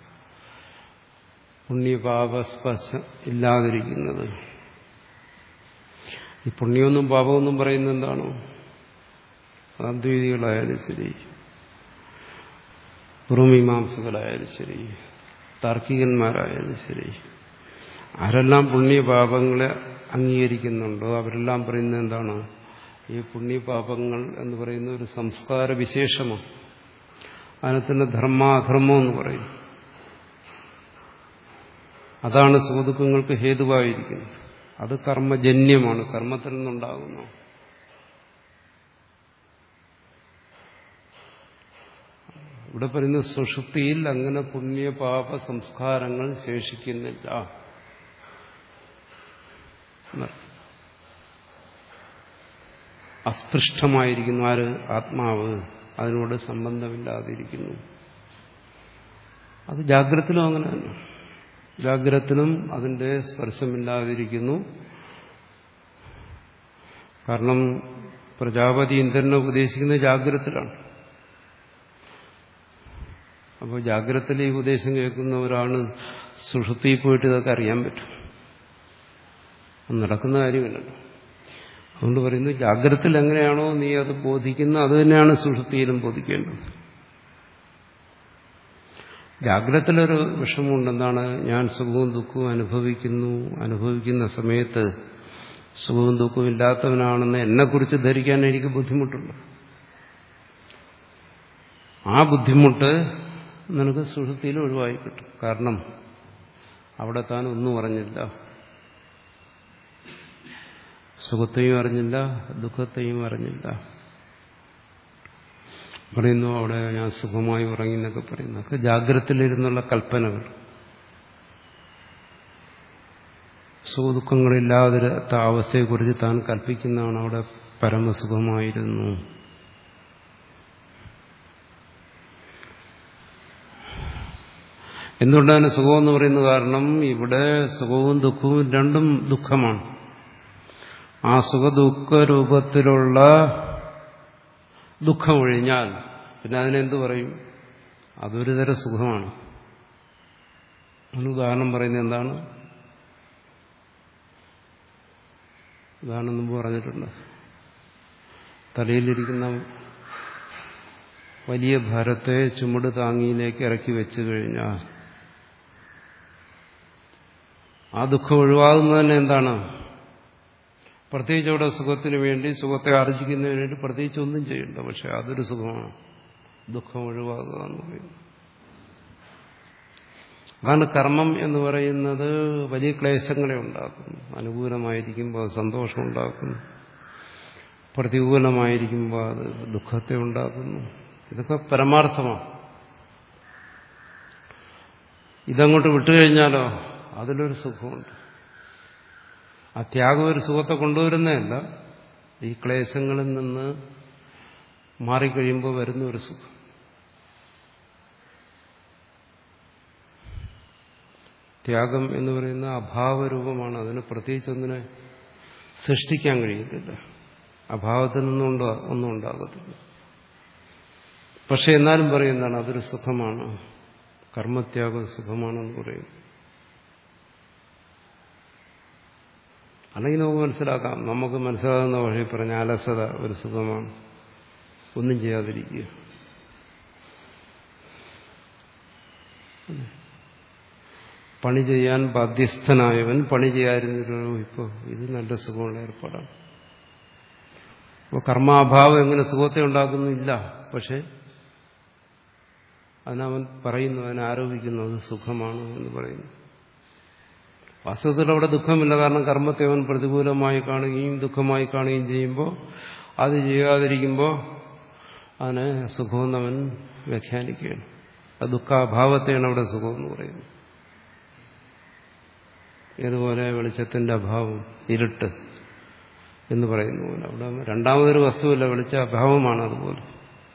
Speaker 1: പുണ്യപാപസ്പർശം ഇല്ലാതിരിക്കുന്നത് ഈ പുണ്യമൊന്നും പാപമൊന്നും പറയുന്നത് എന്താണോ അദ്വൈതികളായാലും ശരി പൂർവമീമാംസകളായാലും ശരി താർക്കികന്മാരായാലും ശരി ആരെല്ലാം പുണ്യപാപങ്ങളെ അംഗീകരിക്കുന്നുണ്ടോ അവരെല്ലാം പറയുന്നത് എന്താണ് ഈ പുണ്യപാപങ്ങൾ എന്ന് പറയുന്ന ഒരു സംസ്കാര വിശേഷമാണ് അതിനെ തന്നെ ധർമാധർമ്മം എന്ന് പറയും അതാണ് സുഖദുഃഖങ്ങൾക്ക് ഹേതുവായിരിക്കുന്നത് അത് കർമ്മജന്യമാണ് കർമ്മത്തിൽ നിന്നുണ്ടാകുന്നു ഇവിടെ പറയുന്ന സുഷുപ്തിയിൽ അങ്ങനെ പുണ്യപാപ സംസ്കാരങ്ങൾ ശേഷിക്കുന്നില്ല അസ്പൃഷ്ടമായിരിക്കുന്നു ആര് ആത്മാവ് അതിനോട് സംബന്ധമില്ലാതിരിക്കുന്നു അത് ജാഗ്രതത്തിലും അങ്ങനെ തന്നെ ജാഗ്രതത്തിലും അതിന്റെ സ്പർശമില്ലാതിരിക്കുന്നു കാരണം പ്രജാപതി ഇന്ദ്രനെ ഉപദേശിക്കുന്നത് ജാഗ്രതത്തിലാണ് അപ്പോൾ ജാഗ്രതത്തിൽ ഈ ഉപദേശം കേൾക്കുന്ന ഒരാൾ സുഷുപ്തിയിൽ പോയിട്ട് ഇതൊക്കെ അറിയാൻ പറ്റും അത് നടക്കുന്ന കാര്യമില്ലല്ലോ അതുകൊണ്ട് പറയുന്നു ജാഗ്രതത്തിൽ എങ്ങനെയാണോ നീ അത് ബോധിക്കുന്നത് അത് തന്നെയാണ് സുഷുപ്തിയിലും ബോധിക്കേണ്ടത് ജാഗ്രതത്തിലൊരു വിഷമമുണ്ട് എന്താണ് ഞാൻ സുഖവും ദുഃഖവും അനുഭവിക്കുന്നു അനുഭവിക്കുന്ന സമയത്ത് സുഖവും ദുഃഖവും ഇല്ലാത്തവനാണെന്ന് എന്നെക്കുറിച്ച് ധരിക്കാൻ എനിക്ക് ബുദ്ധിമുട്ടുണ്ട് ആ ബുദ്ധിമുട്ട് നിനക്ക് സുഷുപ്തിയിൽ ഒഴിവായി കിട്ടും കാരണം അവിടെ താൻ ഒന്നും പറഞ്ഞില്ല സുഖത്തെയും അറിഞ്ഞില്ല ദുഃഖത്തെയും അറിഞ്ഞില്ല പറയുന്നു അവിടെ ഞാൻ സുഖമായി ഉറങ്ങി എന്നൊക്കെ പറയുന്നു ഒക്കെ ജാഗ്രതയിലിരുന്നുള്ള കൽപ്പനകൾ സുഖദുഃഖങ്ങളില്ലാതിരുത്ത അവസ്ഥയെക്കുറിച്ച് താൻ കൽപ്പിക്കുന്നതാണ് അവിടെ പരമസുഖമായിരുന്നു എന്തുകൊണ്ടാണ് സുഖം എന്ന് പറയുന്നത് കാരണം ഇവിടെ സുഖവും ദുഃഖവും രണ്ടും ദുഃഖമാണ് ആ സുഖദുഃഖ രൂപത്തിലുള്ള ദുഃഖം ഒഴിഞ്ഞാൽ പിന്നെ അതിനെന്ത് പറയും അതൊരു തരം സുഖമാണ് ഉദാഹരണം പറയുന്നത് എന്താണ് ഉദാഹരണം മുമ്പ് പറഞ്ഞിട്ടുണ്ട് തലയിലിരിക്കുന്ന വലിയ ഭാരത്തെ ചുമട് താങ്ങിയിലേക്ക് ഇറക്കി വെച്ചു കഴിഞ്ഞാൽ ആ ദുഃഖം ഒഴിവാകുന്നത് തന്നെ എന്താണ് പ്രത്യേകിച്ച് അവിടെ സുഖത്തിന് വേണ്ടി സുഖത്തെ ആർജിക്കുന്നതിന് വേണ്ടി പ്രത്യേകിച്ച് ഒന്നും ചെയ്യണ്ട പക്ഷെ അതൊരു സുഖമാണ് ദുഃഖം ഒഴിവാകുക എന്ന് പറയുന്നത് അതാണ് കർമ്മം എന്ന് പറയുന്നത് വലിയ ക്ലേശങ്ങളെ ഉണ്ടാക്കുന്നു അനുകൂലമായിരിക്കുമ്പോൾ അത് സന്തോഷം ഉണ്ടാക്കുന്നു പ്രതികൂലമായിരിക്കുമ്പോൾ അത് ദുഃഖത്തെ ഉണ്ടാക്കുന്നു ഇതൊക്കെ പരമാർത്ഥമാണ് ഇതങ്ങോട്ട് വിട്ടുകഴിഞ്ഞാലോ അതിലൊരു സുഖമുണ്ട് ആ ത്യാഗം ഒരു സുഖത്തെ കൊണ്ടുവരുന്നതല്ല ഈ ക്ലേശങ്ങളിൽ നിന്ന് മാറിക്കഴിയുമ്പോൾ വരുന്ന ഒരു സുഖം ത്യാഗം എന്ന് പറയുന്ന അഭാവരൂപമാണ് അതിന് പ്രത്യേകിച്ചൊന്നിനെ സൃഷ്ടിക്കാൻ കഴിയത്തില്ല അഭാവത്തിൽ നിന്നും ഒന്നും ഉണ്ടാകത്തില്ല പക്ഷെ എന്നാലും പറയുന്നതാണ് അതൊരു സുഖമാണ് കർമ്മത്യാഗം സുഖമാണെന്ന് പറയുന്നു അല്ലെങ്കിൽ നമുക്ക് മനസ്സിലാക്കാം നമുക്ക് മനസ്സിലാകുന്ന വഴി പറഞ്ഞ അലസത ഒരു സുഖമാണ് ഒന്നും ചെയ്യാതിരിക്കുക പണി ചെയ്യാൻ ബാധ്യസ്ഥനായവൻ പണി ചെയ്യാതിരുന്നൊരു ഇപ്പോൾ ഇത് നല്ല സുഖമുള്ള ഏർപ്പാടാണ് അപ്പോൾ കർമാഭാവം എങ്ങനെ സുഖത്തെ ഉണ്ടാക്കുന്നില്ല പക്ഷെ അതിനവൻ പറയുന്നു അതിനെ ആരോപിക്കുന്നു അത് സുഖമാണ് എന്ന് പറയുന്നു വാസ്തവത്തിൽ അവിടെ ദുഃഖമില്ല കാരണം കർമ്മത്തെ അവൻ പ്രതികൂലമായി കാണുകയും ദുഃഖമായി കാണുകയും ചെയ്യുമ്പോൾ അത് ചെയ്യാതിരിക്കുമ്പോൾ അതിനെ സുഖമെന്ന് അവൻ വ്യാഖ്യാനിക്കുകയാണ് അത് ദുഃഖാഭാവത്തെയാണ് അവിടെ സുഖമെന്ന് പറയുന്നത് ഏതുപോലെ വെളിച്ചത്തിന്റെ അഭാവം ഇരുട്ട് എന്ന് പറയുന്ന പോലെ അവിടെ രണ്ടാമതൊരു വസ്തുവല്ല വെളിച്ച അഭാവമാണ് അതുപോലെ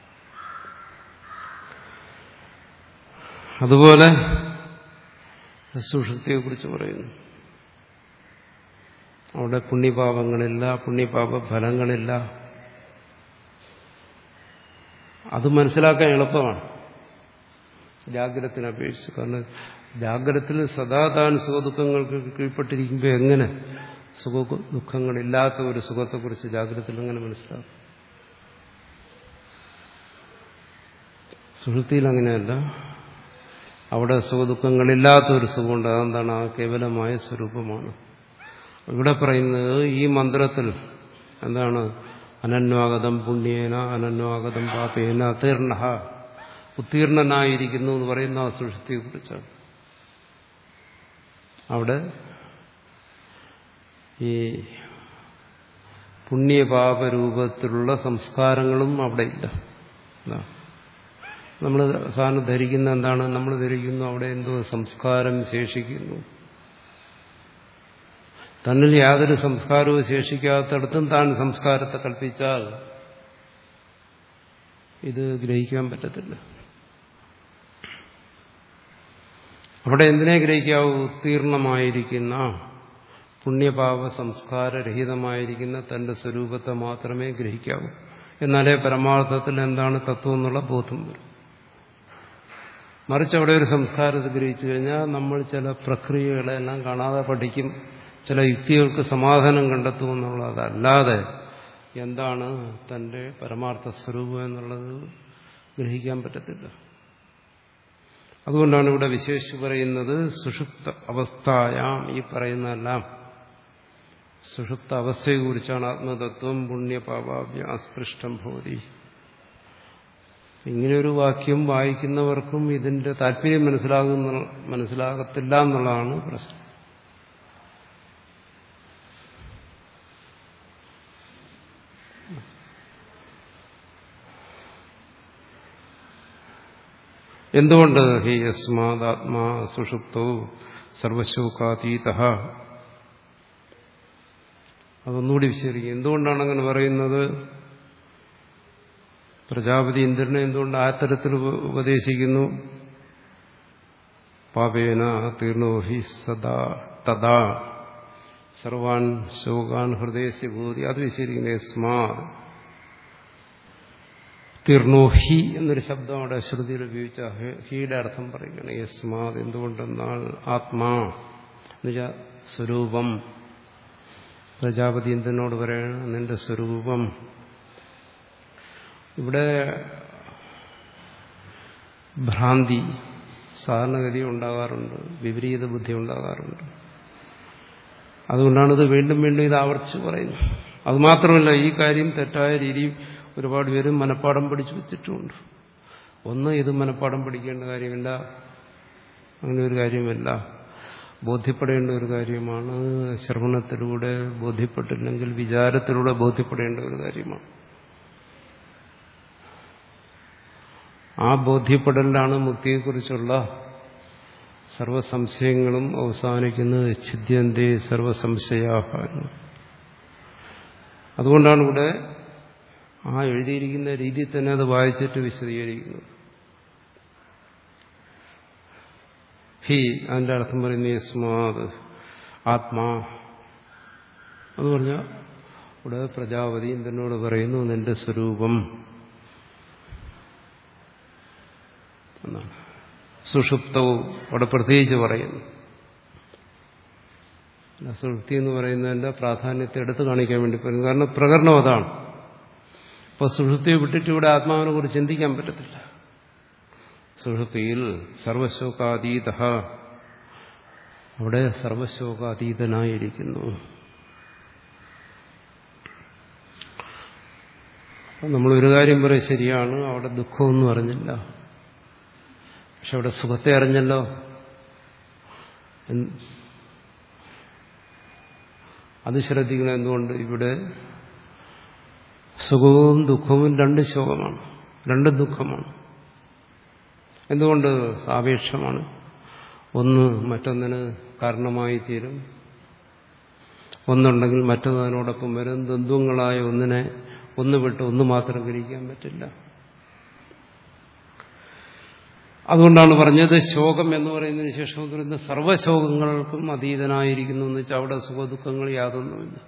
Speaker 1: അതുപോലെ സുഷുപ്തിയെക്കുറിച്ച് പറയുന്നു അവിടെ പുണ്യപാപങ്ങളില്ല പുണ്യപാപ ഫലങ്ങളില്ല അത് മനസ്സിലാക്കാൻ എളുപ്പമാണ് ജാഗ്രതത്തിനെ അപേക്ഷിച്ച് കാരണം ജാഗ്രതത്തിൽ സദാ താൻ സുഖദുഃഖങ്ങൾക്ക് കീഴ്പ്പെട്ടിരിക്കുമ്പോൾ എങ്ങനെ സുഖ ദുഃഖങ്ങളില്ലാത്ത ഒരു സുഖത്തെക്കുറിച്ച് ജാഗ്രതത്തിൽ എങ്ങനെ മനസ്സിലാക്കും സുഹൃത്തിയിൽ അങ്ങനെയല്ല അവിടെ സുഖദുഃഖങ്ങളില്ലാത്ത ഒരു സുഖമുണ്ട് അതെന്താണ് ആ കേവലമായ സ്വരൂപമാണ് ഇവിടെ പറയുന്നത് ഈ മന്ത്രത്തിൽ എന്താണ് അനന്വാഗതം പുണ്യേന അനന്വാഗതം പാപേന അതീർണ ഉത്തീർണനായിരിക്കുന്നു എന്ന് പറയുന്ന ആ സൃഷ്ടിയെക്കുറിച്ചാണ് അവിടെ ഈ പുണ്യപാപരൂപത്തിലുള്ള സംസ്കാരങ്ങളും അവിടെ ഇല്ല നമ്മൾ സാധാരണ ധരിക്കുന്ന എന്താണ് നമ്മൾ ധരിക്കുന്നു അവിടെ എന്തോ സംസ്കാരം ശേഷിക്കുന്നു തന്നിൽ യാതൊരു സംസ്കാരവും ശേഷിക്കാത്തടത്തും താൻ സംസ്കാരത്തെ കൽപ്പിച്ചാൽ ഇത് ഗ്രഹിക്കാൻ പറ്റത്തില്ല അവിടെ എന്തിനെ ഗ്രഹിക്കാവൂ ഉത്തീർണമായിരിക്കുന്ന പുണ്യപാപ സംസ്കാരരഹിതമായിരിക്കുന്ന തന്റെ സ്വരൂപത്തെ മാത്രമേ ഗ്രഹിക്കാവൂ എന്നാലേ പരമാർത്ഥത്തിൽ എന്താണ് തത്വം എന്നുള്ള ബോധം വരും മറിച്ച് അവിടെ ഒരു സംസ്കാരത്തെ ഗ്രഹിച്ചു കഴിഞ്ഞാൽ നമ്മൾ ചില പ്രക്രിയകളെല്ലാം കാണാതെ പഠിക്കും ചില യുക്തികൾക്ക് സമാധാനം കണ്ടെത്തും എന്നുള്ളതല്ലാതെ എന്താണ് തന്റെ പരമാർത്ഥ സ്വരൂപം എന്നുള്ളത് ഗ്രഹിക്കാൻ പറ്റത്തില്ല അതുകൊണ്ടാണ് ഇവിടെ വിശേഷിച്ച് പറയുന്നത് സുഷുപ്ത അവസ്ഥായാം ഈ പറയുന്നതെല്ലാം സുഷുപ്ത അവസ്ഥയെക്കുറിച്ചാണ് ആത്മതത്വം പുണ്യപാപാഭ്യ അസ്പൃഷ്ടം ഭവതി ഇങ്ങനെയൊരു വാക്യം വായിക്കുന്നവർക്കും ഇതിന്റെ താല്പര്യം മനസ്സിലാകുന്ന മനസ്സിലാകത്തില്ല എന്നുള്ളതാണ് പ്രശ്നം എന്തുകൊണ്ട് ഹി യസ്മാത്മാ സുഷുപ്തോ സർവശോകാതീത അതൊന്നുകൂടി വിശദീകരിക്കും എന്തുകൊണ്ടാണ് അങ്ങനെ പറയുന്നത് പ്രജാപതി ഇന്ദ്രനെ എന്തുകൊണ്ട് ആ തരത്തിൽ ഉപദേശിക്കുന്നു പാപേന തീർണോ ഹി സദാ തഥാ സർവാൻ ശോകാൻ ഹൃദയസ്യ ഭൂതി അത് വിശദീകരിക്കുന്ന യസ്മാ തീർണോ ഹി എന്നൊരു ശബ്ദം അവിടെ ശ്രുതിയിൽ ഉപയോഗിച്ച ഹീയുടെ അർത്ഥം പറയുകയാണ് യസ്മാത് എന്തുകൊണ്ടെന്നാൽ ആത്മാ എന്നുവെച്ചാൽ സ്വരൂപം പ്രജാപതി എന്തിനോട് പറയണം നിന്റെ സ്വരൂപം ഇവിടെ ഭ്രാന്തി സാധാരണഗതി ഉണ്ടാകാറുണ്ട് വിപരീത ബുദ്ധി ഉണ്ടാകാറുണ്ട് അതുകൊണ്ടാണ് ഇത് വീണ്ടും വീണ്ടും ഇത് ആവർത്തിച്ച് പറയുന്നത് അതുമാത്രമല്ല ഈ കാര്യം തെറ്റായ രീതിയിൽ ഒരുപാട് പേരും മനഃപ്പാടം പഠിച്ചു വെച്ചിട്ടുമുണ്ട് ഒന്ന് ഇത് മനഃപ്പാടം പഠിക്കേണ്ട കാര്യമില്ല അങ്ങനെ ഒരു കാര്യമല്ല ബോധ്യപ്പെടേണ്ട ഒരു കാര്യമാണ് ശ്രവണത്തിലൂടെ ബോധ്യപ്പെട്ടില്ലെങ്കിൽ വിചാരത്തിലൂടെ ബോധ്യപ്പെടേണ്ട ഒരു കാര്യമാണ് ആ ബോധ്യപ്പെടലിലാണ് മുക്തിയെക്കുറിച്ചുള്ള സർവസംശയങ്ങളും അവസാനിക്കുന്നത് ഛിദ്യന്തേ സർവസംശയാഹ അതുകൊണ്ടാണ് ഇവിടെ ആ എഴുതിയിരിക്കുന്ന രീതിയിൽ തന്നെ അത് വായിച്ചിട്ട് വിശദീകരിക്കുന്നത് ഹി അതിന്റെ അർത്ഥം പറയുന്ന യസ്മാത് ആത്മാ എന്ന് പറഞ്ഞാൽ ഇവിടെ പ്രജാപതി എന്തിനോട് പറയുന്നു നിന്റെ സ്വരൂപം എന്നാണ് സുഷുപ്തവും അവിടെ പ്രത്യേകിച്ച് പറയുന്നു സുഷുപ്തി എന്ന് പറയുന്നതിന്റെ പ്രാധാന്യത്തെ എടുത്തു കാണിക്കാൻ വേണ്ടി പറയുന്നു കാരണം പ്രകരണം അതാണ് അപ്പോൾ സുഷുപ്തിയെ വിട്ടിട്ട് ഇവിടെ ആത്മാവിനെ കുറിച്ച് ചിന്തിക്കാൻ പറ്റത്തില്ല സുഷുപ്തിയിൽ സർവശോകാതീത അവിടെ സർവശോകാതീതനായിരിക്കുന്നു നമ്മൾ ഒരു കാര്യം പറയും ശരിയാണ് അവിടെ ദുഃഖമൊന്നും അറിഞ്ഞില്ല പക്ഷെ അവിടെ സുഖത്തെ അറിഞ്ഞല്ലോ അത് ശ്രദ്ധിക്കണം എന്തുകൊണ്ട് ഇവിടെ സുഖവും ദുഃഖവും രണ്ട് ശോകമാണ് രണ്ട് ദുഃഖമാണ് എന്തുകൊണ്ട് സാപേക്ഷമാണ് ഒന്ന് മറ്റൊന്നിന് കാരണമായി തീരും ഒന്നുണ്ടെങ്കിൽ മറ്റൊന്ന് അതിനോടൊപ്പം വരും ദ്വന്ദ്വങ്ങളായ ഒന്നിനെ ഒന്ന് വിട്ട് ഒന്ന് മാത്രം ഗ്രഹിക്കാൻ പറ്റില്ല അതുകൊണ്ടാണ് പറഞ്ഞത് ശോകം എന്ന് പറയുന്നതിന് ശേഷം പറയുന്ന സർവ്വശോകങ്ങൾക്കും അതീതനായിരിക്കുന്നു എന്ന് വെച്ചാൽ അവിടെ സുഖദുഃഖങ്ങൾ യാതൊന്നുമില്ല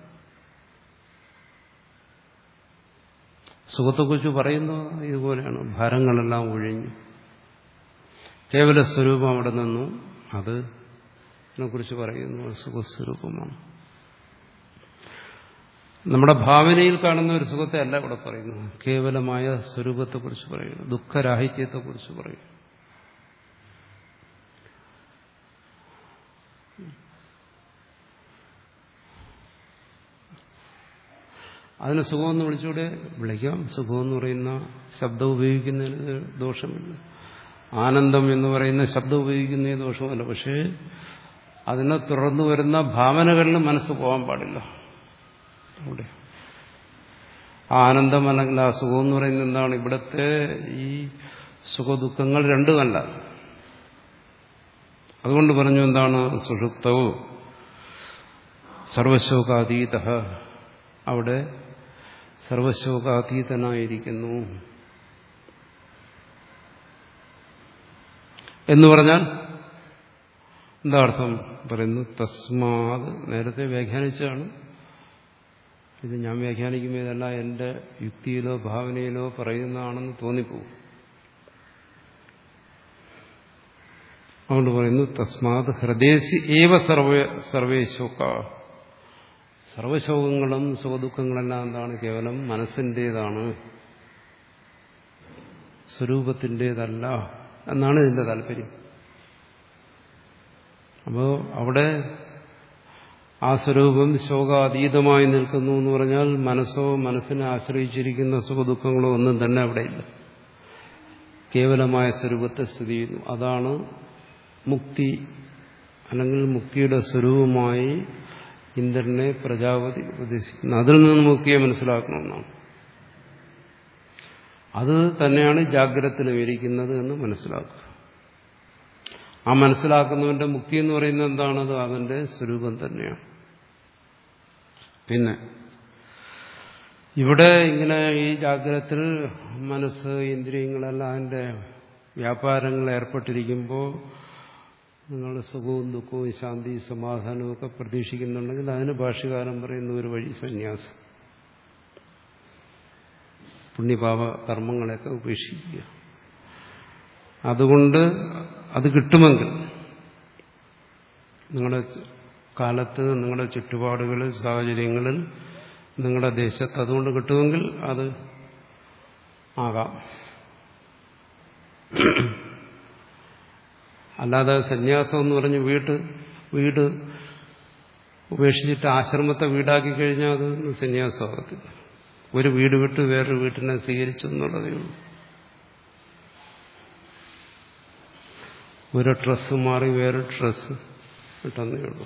Speaker 1: സുഖത്തെക്കുറിച്ച് പറയുന്നത് ഇതുപോലെയാണ് ഭാരങ്ങളെല്ലാം ഒഴിഞ്ഞു കേവല സ്വരൂപം അവിടെ നിന്നു അത് കുറിച്ച് പറയുന്നു സുഖസ്വരൂപമാണ് നമ്മുടെ ഭാവനയിൽ കാണുന്ന ഒരു സുഖത്തെ അല്ല ഇവിടെ പറയുന്നു കേവലമായ സ്വരൂപത്തെക്കുറിച്ച് പറയുന്നു ദുഃഖരാഹിത്യത്തെക്കുറിച്ച് പറയുന്നു അതിന് സുഖമെന്ന് വിളിച്ചൂടെ വിളിക്കാം സുഖമെന്ന് പറയുന്ന ശബ്ദം ഉപയോഗിക്കുന്നതിന് ദോഷമില്ല ആനന്ദം എന്ന് പറയുന്ന ശബ്ദം ഉപയോഗിക്കുന്നതിന് ദോഷമല്ല പക്ഷേ അതിനെ തുടർന്നു വരുന്ന ഭാവനകളിൽ മനസ്സ് പോകാൻ പാടില്ല അവിടെ ആനന്ദം അല്ലെങ്കിൽ ആ സുഖം എന്ന് പറയുന്നത് എന്താണ് ഇവിടുത്തെ ഈ സുഖദുഃഖങ്ങൾ രണ്ടുമല്ല അതുകൊണ്ട് പറഞ്ഞു എന്താണ് സുഷുപ്തവും സർവശോകാതീത അവിടെ സർവശോകാതീതനായിരിക്കുന്നു എന്ന് പറഞ്ഞാൽ എന്താ അർത്ഥം പറയുന്നു തസ്മാത് നേരത്തെ വ്യാഖ്യാനിച്ചാണ് ഇത് ഞാൻ വ്യാഖ്യാനിക്കുമ്പോൾ ഇതല്ല എൻ്റെ യുക്തിയിലോ ഭാവനയിലോ പറയുന്നതാണെന്ന് തോന്നിപ്പോകും അതുകൊണ്ട് പറയുന്നു തസ്മാത് ഹൃദയസി ഏവ സർവ സർവേശോക സർവശോകങ്ങളും സുഖദുഃഖങ്ങളെല്ലാം എന്താണ് കേവലം മനസ്സിൻ്റേതാണ് സ്വരൂപത്തിൻ്റേതല്ല എന്നാണ് ഇതിന്റെ താല്പര്യം അപ്പോൾ അവിടെ ആ സ്വരൂപം ശോകാതീതമായി നിൽക്കുന്നു എന്ന് പറഞ്ഞാൽ മനസ്സോ മനസ്സിനെ ആശ്രയിച്ചിരിക്കുന്ന സുഖദുഃഖങ്ങളോ ഒന്നും തന്നെ അവിടെയില്ല കേവലമായ സ്വരൂപത്തെ സ്ഥിതി ചെയ്യുന്നു അതാണ് മുക്തി അല്ലെങ്കിൽ മുക്തിയുടെ സ്വരൂപമായി ഇന്ദ്രനെ പ്രജാപതി ഉപദേശിക്കുന്നത് അതിൽ നിന്ന് മുക്തിയെ മനസ്സിലാക്കണമെന്നാണ് അത് തന്നെയാണ് ജാഗ്രതത്തിലും ഇരിക്കുന്നത് എന്ന് മനസ്സിലാക്കുക ആ മനസ്സിലാക്കുന്നവന്റെ മുക്തി എന്ന് പറയുന്നത് എന്താണത് അവന്റെ സ്വരൂപം തന്നെയാണ് പിന്നെ ഇവിടെ ഇങ്ങനെ ഈ ജാഗ്രതത്തിൽ മനസ്സ് ഇന്ദ്രിയങ്ങളെല്ലാം അതിൻ്റെ വ്യാപാരങ്ങൾ ഏർപ്പെട്ടിരിക്കുമ്പോൾ നിങ്ങളുടെ സുഖവും ദുഃഖവും ശാന്തി സമാധാനവും ഒക്കെ പ്രതീക്ഷിക്കുന്നുണ്ടെങ്കിൽ അതിന് ഭാഷ്യകാലം പറയുന്ന ഒരു വഴി സന്യാസം പുണ്യപാപ കർമ്മങ്ങളെയൊക്കെ ഉപേക്ഷിക്കുക അതുകൊണ്ട് അത് കിട്ടുമെങ്കിൽ നിങ്ങളുടെ കാലത്ത് നിങ്ങളുടെ ചുറ്റുപാടുകളിൽ സാഹചര്യങ്ങളിൽ നിങ്ങളുടെ ദേശത്ത് അതുകൊണ്ട് കിട്ടുമെങ്കിൽ അത് ആകാം അല്ലാതെ സന്യാസം എന്ന് പറഞ്ഞ് വീട്ട് വീട് ഉപേക്ഷിച്ചിട്ട് ആശ്രമത്തെ വീടാക്കി കഴിഞ്ഞാൽ അത് സന്യാസമാകത്തില്ല ഒരു വീട് വിട്ട് വേറൊരു വീട്ടിനെ സ്വീകരിച്ചു എന്നുള്ളതേ ഉള്ളൂ ഒരു ഡ്രസ്സ് മാറി വേറൊരു ഡ്രസ്സ് ഇട്ടെന്നേ ഉള്ളൂ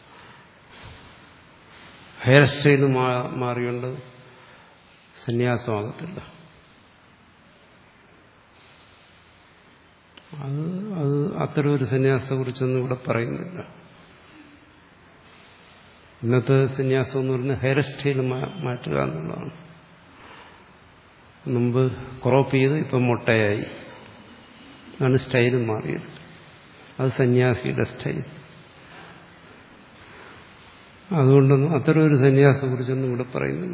Speaker 1: ഹെയർ സ്റ്റൈൽ മാറിയുണ്ട് സന്യാസമാകത്തില്ല അത് അത് അത്തരം ഒരു സന്യാസത്തെ കുറിച്ചൊന്നും ഇവിടെ പറയുന്നില്ല ഇന്നത്തെ സന്യാസം എന്ന് പറയുന്നത് ഹെയർ സ്റ്റൈൽ മാറ്റുക എന്നുള്ളതാണ് മുമ്പ് ക്രോപ്പ് ചെയ്ത് ഇപ്പം മുട്ടയായി അതാണ് സ്റ്റൈൽ മാറിയത് അത് സന്യാസിയുടെ സ്റ്റൈൽ അതുകൊണ്ടൊന്നും അത്തരം ഒരു സന്യാസത്തെ കുറിച്ചൊന്നും ഇവിടെ പറയുന്നില്ല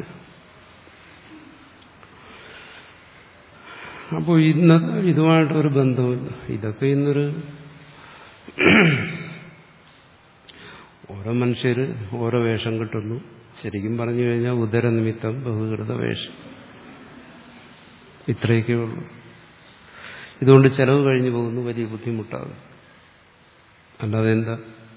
Speaker 1: അപ്പോൾ ഇന്ന് ഇതുമായിട്ടൊരു ബന്ധമില്ല ഇതൊക്കെ ഇന്നൊരു ഓരോ മനുഷ്യർ ഓരോ വേഷം കിട്ടുന്നു ശരിക്കും പറഞ്ഞു കഴിഞ്ഞാൽ ഉദരനിമിത്തം ബഹുകൃത വേഷം ഇത്രയൊക്കെ ഉള്ളൂ ഇതുകൊണ്ട് ചെലവ് കഴിഞ്ഞു പോകുന്നു വലിയ ബുദ്ധിമുട്ടാകും അല്ലാതെ എന്താ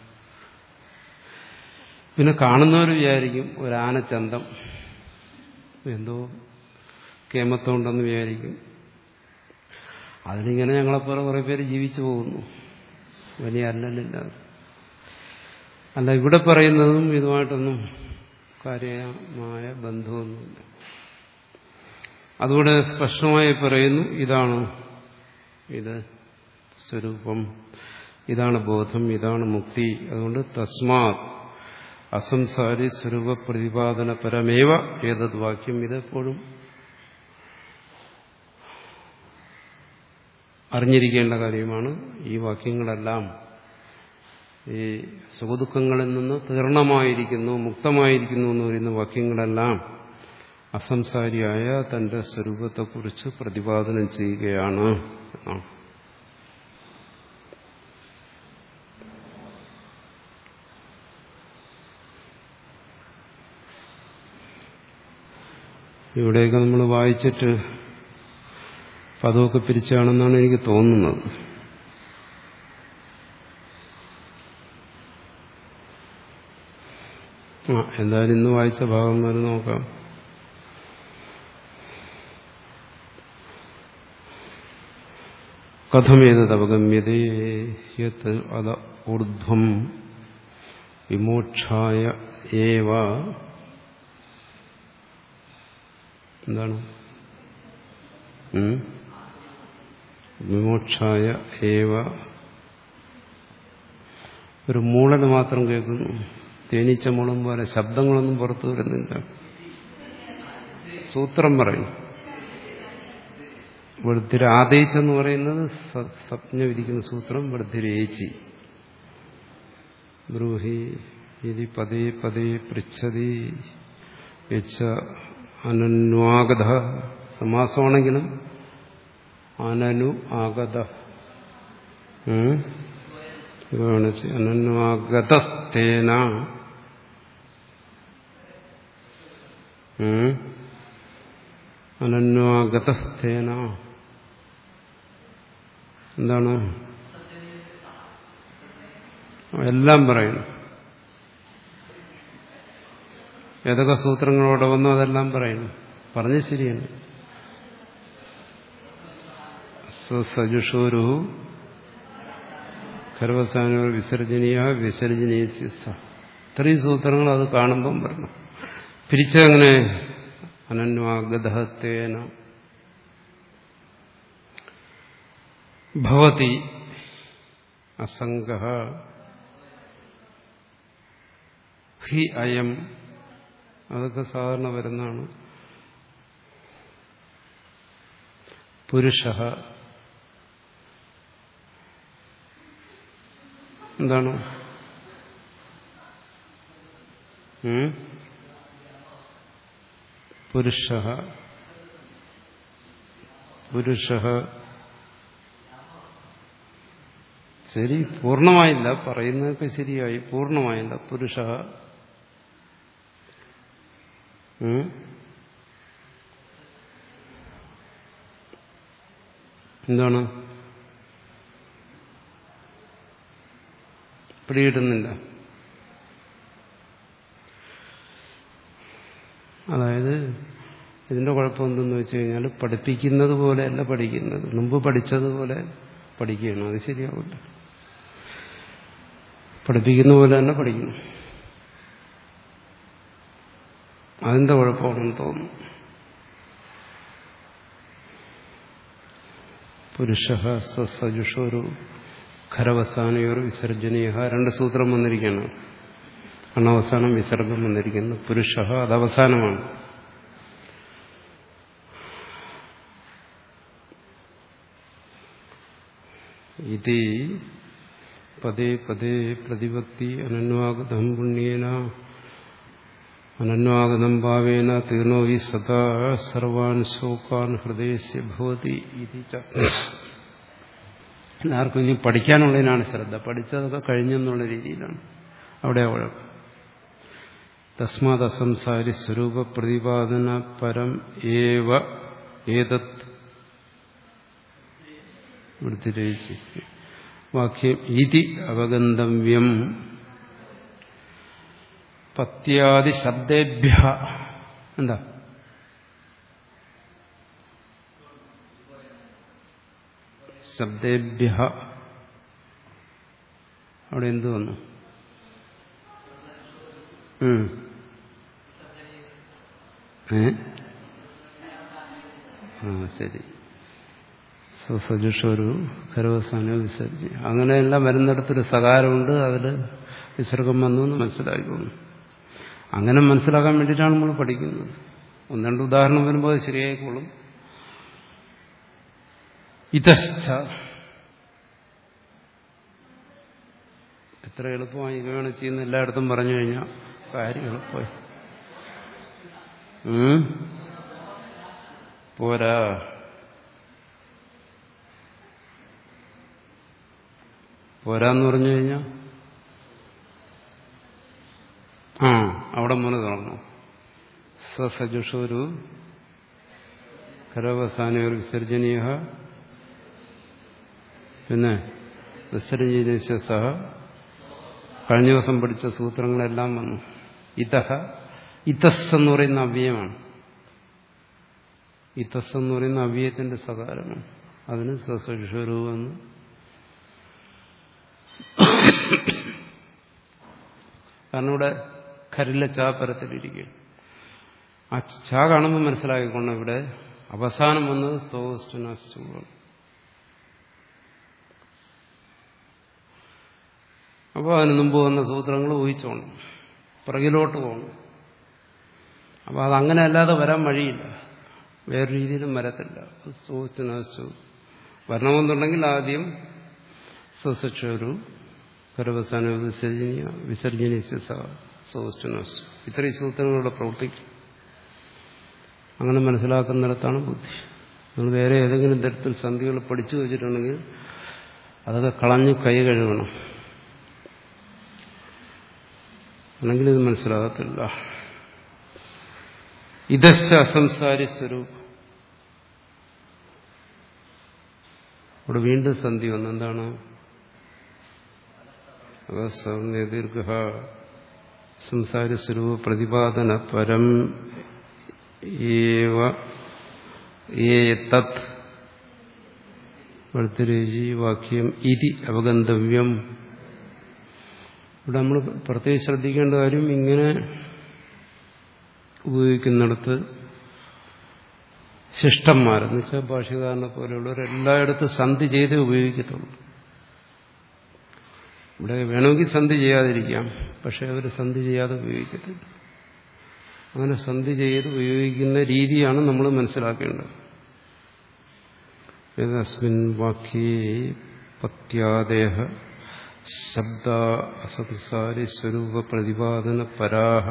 Speaker 1: പിന്നെ കാണുന്നവർ വിചാരിക്കും ഒരു ആനച്ചന്തം എന്തോ കേമത്വം ഉണ്ടെന്ന് വിചാരിക്കും അതിനിങ്ങനെ ഞങ്ങളെപ്പോലെ കുറേ പേര് ജീവിച്ചു പോകുന്നു വലിയ അല്ലലില്ലാതെ അല്ല ഇവിടെ പറയുന്നതും ഇതുമായിട്ടൊന്നും കാര്യമായ ബന്ധമൊന്നുമില്ല അതുകൂടെ സ്പഷ്ടമായി പറയുന്നു ഇതാണ് ഇത് സ്വരൂപം ഇതാണ് ബോധം ഇതാണ് മുക്തി അതുകൊണ്ട് തസ്മാത് അസംസാരി സ്വരൂപ പ്രതിപാദന പരമേവ ഏതത് വാക്യം ഇതെപ്പോഴും അറിഞ്ഞിരിക്കേണ്ട കാര്യമാണ് ഈ വാക്യങ്ങളെല്ലാം ഈ സുഖദുഃഖങ്ങളിൽ നിന്ന് തീർണമായിരിക്കുന്നു മുക്തമായിരിക്കുന്നു എന്ന് പറയുന്ന വാക്യങ്ങളെല്ലാം അസംസാരിയായ തന്റെ സ്വരൂപത്തെക്കുറിച്ച് പ്രതിപാദനം ചെയ്യുകയാണ് ഇവിടെയൊക്കെ നമ്മൾ വായിച്ചിട്ട് പദമൊക്കെ പിരിച്ചാണെന്നാണ് എനിക്ക് തോന്നുന്നത് ആ എന്തായാലും ഇന്ന് വായിച്ച ഭാഗം വരെ നോക്കാം കഥമേതവഗമ്യതേ അത ഊർധ്വം വിമോക്ഷായ ഏവ എന്താണ് വിമോക്ഷായ ഏവ ഒരു മൂളൽ മാത്രം കേൾക്കുന്നു തേനീച്ച മുളം പോലെ ശബ്ദങ്ങളൊന്നും പുറത്തു വരുന്നില്ല സൂത്രം പറയും വൃദ്ധിര ആദേശെന്ന് പറയുന്നത് സ്വപ്ന വിരിക്കുന്ന സൂത്രം വൃദ്ധിരേച്ചി ബ്രൂഹി ഇതി പതേ പതേ പൃച്ഛതി യച്ച അനന്വാഗത സമാസമാണെങ്കിലും അനനു ആഗത അനന്വാഗതസ്തേന അനന്വാഗതസ്തേന എന്താണ് എല്ലാം പറയുന്നു ഏതൊക്കെ സൂത്രങ്ങളോടെ വന്നു അതെല്ലാം പറയുന്നു പറഞ്ഞ ശരിയാണ് സജുഷോരു ഖർവസാനോ വിസർജനീയ വിസർജനീയ ഇത്രയും സൂത്രങ്ങൾ അത് കാണുമ്പം വരണം പിരിച്ചങ്ങനെ അനന്വാഗതേന ഭവതി അസംഗ ഹി അയം അതൊക്കെ സാധാരണ വരുന്നതാണ് പുരുഷ എന്താണ് ഉം? പുരുഷ പുരുഷ ശരി പൂർണ്ണമായില്ല പറയുന്നതൊക്കെ ശരിയായി പൂർണ്ണമായില്ല പുരുഷ ഉം? എന്താണ് പിടികിട്ടുന്നില്ല അതായത് ഇതിന്റെ കുഴപ്പം എന്തെന്ന് വെച്ച് കഴിഞ്ഞാൽ പഠിപ്പിക്കുന്നത് പോലെയല്ല പഠിക്കുന്നത് മുമ്പ് പഠിച്ചതുപോലെ പഠിക്കുകയാണ് അത് ശരിയാവില്ല പഠിപ്പിക്കുന്ന പോലെ തന്നെ പഠിക്കുന്നു അതിന്റെ കുഴപ്പമാണെന്ന് തോന്നുന്നു പുരുഷ സജുഷോരു ഖരവസാനയോർ വിസർജനീയ രണ്ട് സൂത്രം വന്നിരിക്കുകയാണ് അണവസാനം വിസർഗം വന്നിരിക്കുന്നു പുരുഷ അത് അവസാനമാണ് ഇത് പദേ പദേ പ്രതിഭക്തി അനന്വാഗതം പുണ്യേന അനന്വാഗതം ഭാവേന തീർണോ വി സദാ സർവാൻ ശോകാൻ ഹൃദയസ്യ ഭവതി ഇതി ച എല്ലാവർക്കും ഇനി പഠിക്കാനുള്ളതിനാണ് ശ്രദ്ധ പഠിച്ചതൊക്കെ കഴിഞ്ഞെന്നുള്ള രീതിയിലാണ് അവിടെ കുഴപ്പം തസ്മാത് അസംസാരി സ്വരൂപ പ്രതിപാദന പരം ഏവ ഏതത് വൃത്തിരയിച്ച് വാക്യം ഇതി അവഗന്തവ്യം പത്യാദി ശബ്ദേഭ്യ എന്താ ശബ്ദേഭ്യ അവിടെ എന്തു വന്നു ഉം. ഏ ആ ശരി സജുഷൊരു കരവസാന വിസർജി അങ്ങനെയെല്ലാം വരുന്നിടത്തൊരു സകാരമുണ്ട് അതിൽ വിസർഗം വന്നു എന്ന് മനസ്സിലാക്കിക്കൊള്ളു അങ്ങനെ മനസ്സിലാക്കാൻ വേണ്ടിയിട്ടാണ് നമ്മൾ പഠിക്കുന്നത് ഒന്ന് രണ്ട് ഉദാഹരണം വരുമ്പോൾ അത് ശരിയായിക്കോളും ഇതശ്ച എത്ര എളുപ്പമായി ഇവയാണ് ചെയ്യുന്ന എല്ലായിടത്തും പറഞ്ഞു കഴിഞ്ഞാൽ കാര്യം എളുപ്പമായി ഉം? പോരാ പോരാന്ന് പറഞ്ഞു കഴിഞ്ഞാൽ ആ അവിടെ മുന തുറന്നു സസജുഷോരു കരവസാനയോർ വിസർജനീയ പിന്നെ വിസർജനീയ സഹ കഴിഞ്ഞ ദിവസം പഠിച്ച സൂത്രങ്ങളെല്ലാം വന്നു ഇതഹ ഇതസ് എന്ന് പറയുന്ന അവ്യയമാണ് ഇതസ് എന്ന് പറയുന്ന അവ്യയത്തിന്റെ സകാരമാണ് അതിന് സസജുഷോരുവെന്ന് കാരണം ഇവിടെ കരില്ല ചാ പരത്തിലിരിക്കുകയാണ് ആ ചാ കാണുമ്പോൾ മനസ്സിലാക്കിക്കൊണ്ട് ഇവിടെ അവസാനം വന്നത് സ്തോസ്റ്റുനാസ്റ്റുമാണ് അപ്പോൾ അതിന് മുമ്പ് വന്ന സൂത്രങ്ങൾ ഊഹിച്ചോണം പിറകിലോട്ട് പോകണം അപ്പോൾ അതങ്ങനെ അല്ലാതെ വരാൻ വഴിയില്ല വേറെ രീതിയിലും വരത്തില്ല സ്തോസ്റ്റുനാസ്റ്റു വരണമെന്നുണ്ടെങ്കിൽ ആദ്യം സസക്ഷരു കരവസാന വിസർജനീയ വിസർജനീയ സോസ്റ്റനോസ് ഇത്രയും സൂത്രങ്ങളുടെ പ്രവർത്തിക്കും അങ്ങനെ മനസ്സിലാക്കുന്നിടത്താണ് ബുദ്ധി നിങ്ങൾ വേറെ ഏതെങ്കിലും തരത്തിൽ സന്ധികൾ പഠിച്ചു വെച്ചിട്ടുണ്ടെങ്കിൽ അതൊക്കെ കളഞ്ഞ് കൈ കഴുകണം അല്ലെങ്കിൽ ഇത് മനസ്സിലാകത്തില്ല ഇതശ്ച അസംസാരി സ്വരൂപം അവിടെ വീണ്ടും സന്ധി വന്നു എന്താണ് ദീർഘ സംസാര സ്വരൂപ പ്രതിപാദന പരം ഏവ ഏതത് വഴുത്തരേജി വാക്യം ഇതി അവഗന്തവ്യം ഇവിടെ നമ്മൾ പ്രത്യേകിച്ച് ശ്രദ്ധിക്കേണ്ട കാര്യം ഇങ്ങനെ ഉപയോഗിക്കുന്നിടത്ത് ശിഷ്ടന്മാരെന്ന് വെച്ചാൽ ഭാഷകാരനെ പോലെയുള്ളവർ എല്ലായിടത്തും സന്ധി ചെയ്തേ ഉപയോഗിക്കത്തുള്ളൂ ഇവിടെ വേണമെങ്കിൽ സന്ധി ചെയ്യാതിരിക്കാം പക്ഷെ അവർ സന്ധി ചെയ്യാതെ ഉപയോഗിക്കത്തില്ല അങ്ങനെ സന്ധി ചെയ്ത് ഉപയോഗിക്കുന്ന രീതിയാണ് നമ്മൾ മനസ്സിലാക്കേണ്ടത് ഏതസ്മിൻ വാക്യേ പത്യാദേഹ ശബ്ദ അസംസാരി സ്വരൂപ പ്രതിപാദന പരാഹ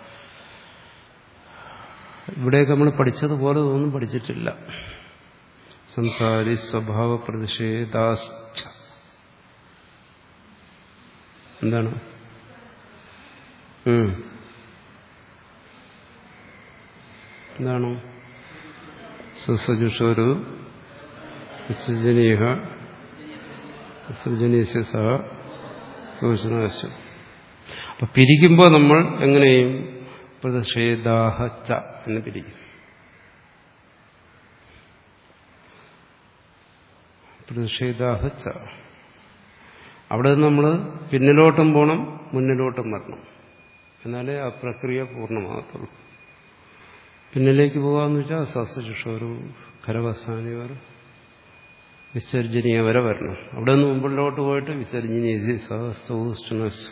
Speaker 1: ഇവിടെയൊക്കെ നമ്മൾ പഠിച്ചതുപോലെ ഒന്നും പഠിച്ചിട്ടില്ല സംസാരി സ്വഭാവ പ്രതിഷേധാശ്ച എന്താണ് ഉം. എന്താണ് സസജുഷോരു വിസർജനീയ വിസർജനീയ സഹ സൂചനാശം അപ്പൊ പിരിക്കുമ്പോൾ നമ്മൾ എങ്ങനെയും പ്രതിഷേധാഹച്ച എന്ന് പിരിക്കും പ്രതിഷേധാഹച്ച അവിടെ നിന്ന് നമ്മൾ പിന്നിലോട്ടും പോകണം മുന്നിലോട്ടും വരണം എന്നാലേ ആ പ്രക്രിയ പൂർണ്ണമാകത്തുള്ളൂ പിന്നിലേക്ക് പോകാന്ന് വെച്ചാൽ സസ്യശുഷോരു ഖരവസാനിവർ വിസർജനീയ വരെ വരണം അവിടെ നിന്ന് മുമ്പിലോട്ട് പോയിട്ട് വിസർജനീയ സഹസ്തോഷ്ടനസ്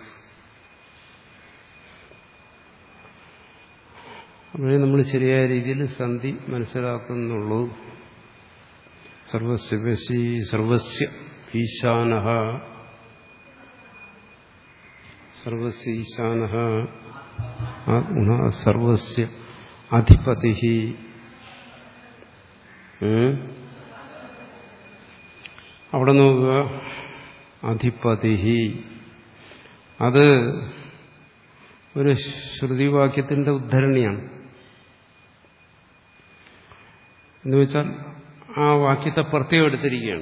Speaker 1: അപ്പോഴേ നമ്മൾ ശരിയായ രീതിയിൽ സന്ധി മനസ്സിലാക്കുന്നുള്ളൂ സർവസ്യ വശി സർവസ്യ ഈശാന സർവസ്യ ഈശാന ആത്മ സർവസ്യ അധിപതി അവിടെ നോക്കുക അധിപതി അത് ഒരു ശ്രുതിവാക്യത്തിന്റെ ഉദ്ധരണിയാണ് എന്ന് വെച്ചാൽ ആ വാക്യത്തെ പ്രത്യേകം എടുത്തിരിക്കുകയാണ്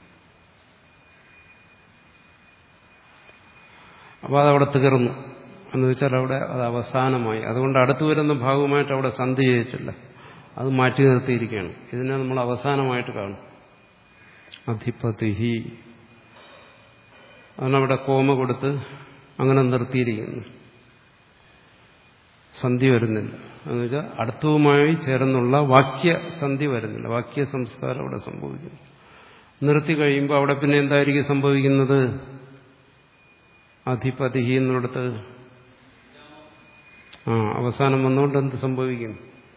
Speaker 1: അപ്പോൾ അതവിടെ തീർന്നു എന്ന് വെച്ചാൽ അവിടെ അത് അവസാനമായി അതുകൊണ്ട് അടുത്തു വരുന്ന ഭാഗവുമായിട്ട് അവിടെ സന്ധി ചെയ്തിട്ടില്ല അത് മാറ്റി നിർത്തിയിരിക്കുകയാണ് ഇതിനെ നമ്മൾ അവസാനമായിട്ട് കാണും അധിപതിഹി അതിനവിടെ കോമ കൊടുത്ത് അങ്ങനെ നിർത്തിയിരിക്കുന്നു സന്ധി വരുന്നില്ല എന്ന് വെച്ചാൽ അടുത്തവുമായി ചേർന്നുള്ള വാക്യസന്ധി വരുന്നില്ല വാക്യ സംസ്കാരം അവിടെ സംഭവിക്കുന്നു നിർത്തി കഴിയുമ്പോൾ അവിടെ പിന്നെ എന്തായിരിക്കും സംഭവിക്കുന്നത് അധിപതി എന്നിടത്ത് ആ അവസാനം വന്നുകൊണ്ട് എന്ത് സംഭവിക്കും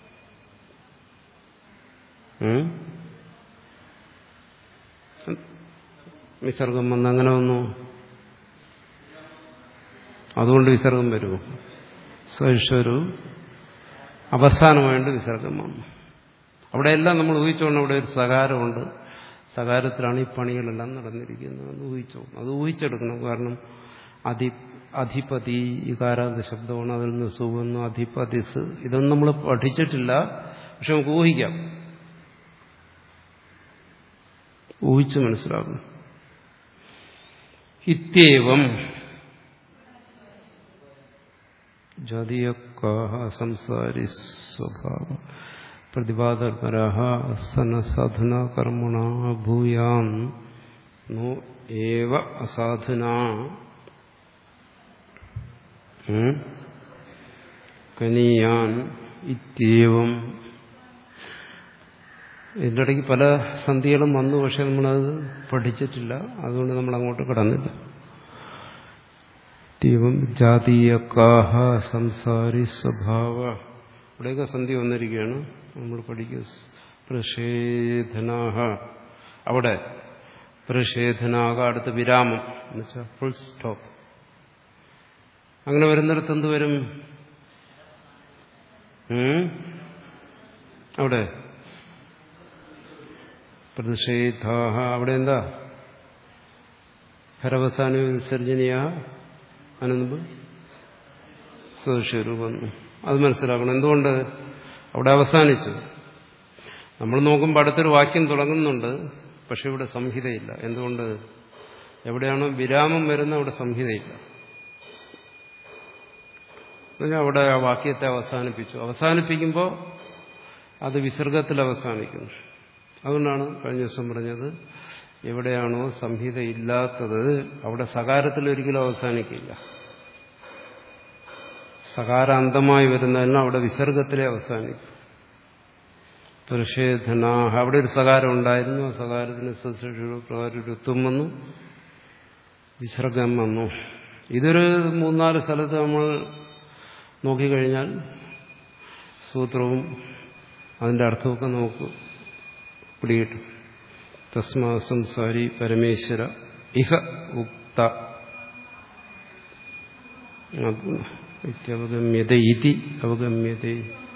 Speaker 1: ഉം? വിസർഗം വന്ന് അങ്ങനെ വന്നു അതുകൊണ്ട് വിസർഗം വരുമോ സഹിഷ്വരു അവസാനമായിട്ട് വിസർഗം വന്നു അവിടെയെല്ലാം നമ്മൾ ഊഹിച്ചോണ്ട് അവിടെ ഒരു സകാരമുണ്ട് സകാരത്തിലാണ് ഈ പണികളെല്ലാം നടന്നിരിക്കുന്നത് അത് ഊഹിച്ചോ അത് ഊഹിച്ചെടുക്കണം കാരണം അധി അധിപതി ഇകാരാന്ത ശബ്ദമാണ് അതിൽ നിന്ന് സുവന്നു അധിപതിസ് ഇതൊന്നും നമ്മൾ പഠിച്ചിട്ടില്ല പക്ഷെ നമുക്ക് ഊഹിക്കാം ഊഹിച്ച് മനസ്സിലാകും ഇത്യവം ജാതീയക്കാഹ സംസാരി സ്വഭാവ പ്രതിപാദപരാഹ സനസാധുന കർമ്മണ ഭൂയാൻ നോ ഏവ അസാധുന കനീയാൻ ഇത്യവം ഇതിൻ്റെ ഇടയ്ക്ക് പല സന്ധികളും വന്നു പക്ഷെ നമ്മളത് പഠിച്ചിട്ടില്ല അതുകൊണ്ട് നമ്മൾ അങ്ങോട്ട് കടന്നില്ല ദൈവം ജാതീയക്കാഹ സംസാരി സ്വഭാവ ഇവിടെയൊക്കെ സന്ധി വന്നിരിക്കുകയാണ് നമ്മൾ പഠിക്കുക പ്രഷേധനാഹ അവിടെ പ്രഷേധനാക അടുത്ത് വിരാമം എന്നുവെച്ചാൽ ഫുൾ സ്റ്റോപ്പ് അങ്ങനെ വരുന്നിടത്ത് എന്ത് വരും അവിടെ പ്രതിഷേധാഹ അവിടെ എന്താ ഖരവസാന വിസർജനീയ അനന്ത് സദൃശ്യരൂപം അത് മനസ്സിലാക്കണം എന്തുകൊണ്ട് അവിടെ അവസാനിച്ചു നമ്മൾ നോക്കുമ്പോൾ അടുത്തൊരു വാക്യം തുടങ്ങുന്നുണ്ട് പക്ഷെ ഇവിടെ സംഹിതയില്ല എന്തുകൊണ്ട് എവിടെയാണോ വിരാമം വരുന്ന അവിടെ സംഹിതയില്ല അവിടെ ആ വാക്യത്തെ അവസാനിപ്പിച്ചു അവസാനിപ്പിക്കുമ്പോൾ അത് വിസർഗത്തിൽ അവസാനിക്കുന്നു അതുകൊണ്ടാണ് കഴിഞ്ഞ ദിവസം പറഞ്ഞത് എവിടെയാണോ സംഹിത ഇല്ലാത്തത് അവിടെ സകാരത്തിൽ ഒരിക്കലും അവസാനിക്കില്ല സകാരാന്തമായി വരുന്നതിന് അവിടെ വിസർഗത്തിലെ അവസാനിക്കും പ്രതിഷേധനാഹ അവിടെ ഒരു സകാരം ഉണ്ടായിരുന്നു ആ സകാരത്തിന് പ്രകാരം ഒരു ഋത്വം വന്നു വിസർഗം വന്നു ഇതൊരു മൂന്നാല് സ്ഥലത്ത് നമ്മൾ നോക്കിക്കഴിഞ്ഞാൽ സൂത്രവും അതിൻ്റെ അർത്ഥമൊക്കെ നമുക്ക് പിടികിട്ടും തസ്മാ സംസാരി പരമേശ്വര ഇഹ ഉക്ത ഇത്യവഗമ്യത ഇതി അവഗമ്യത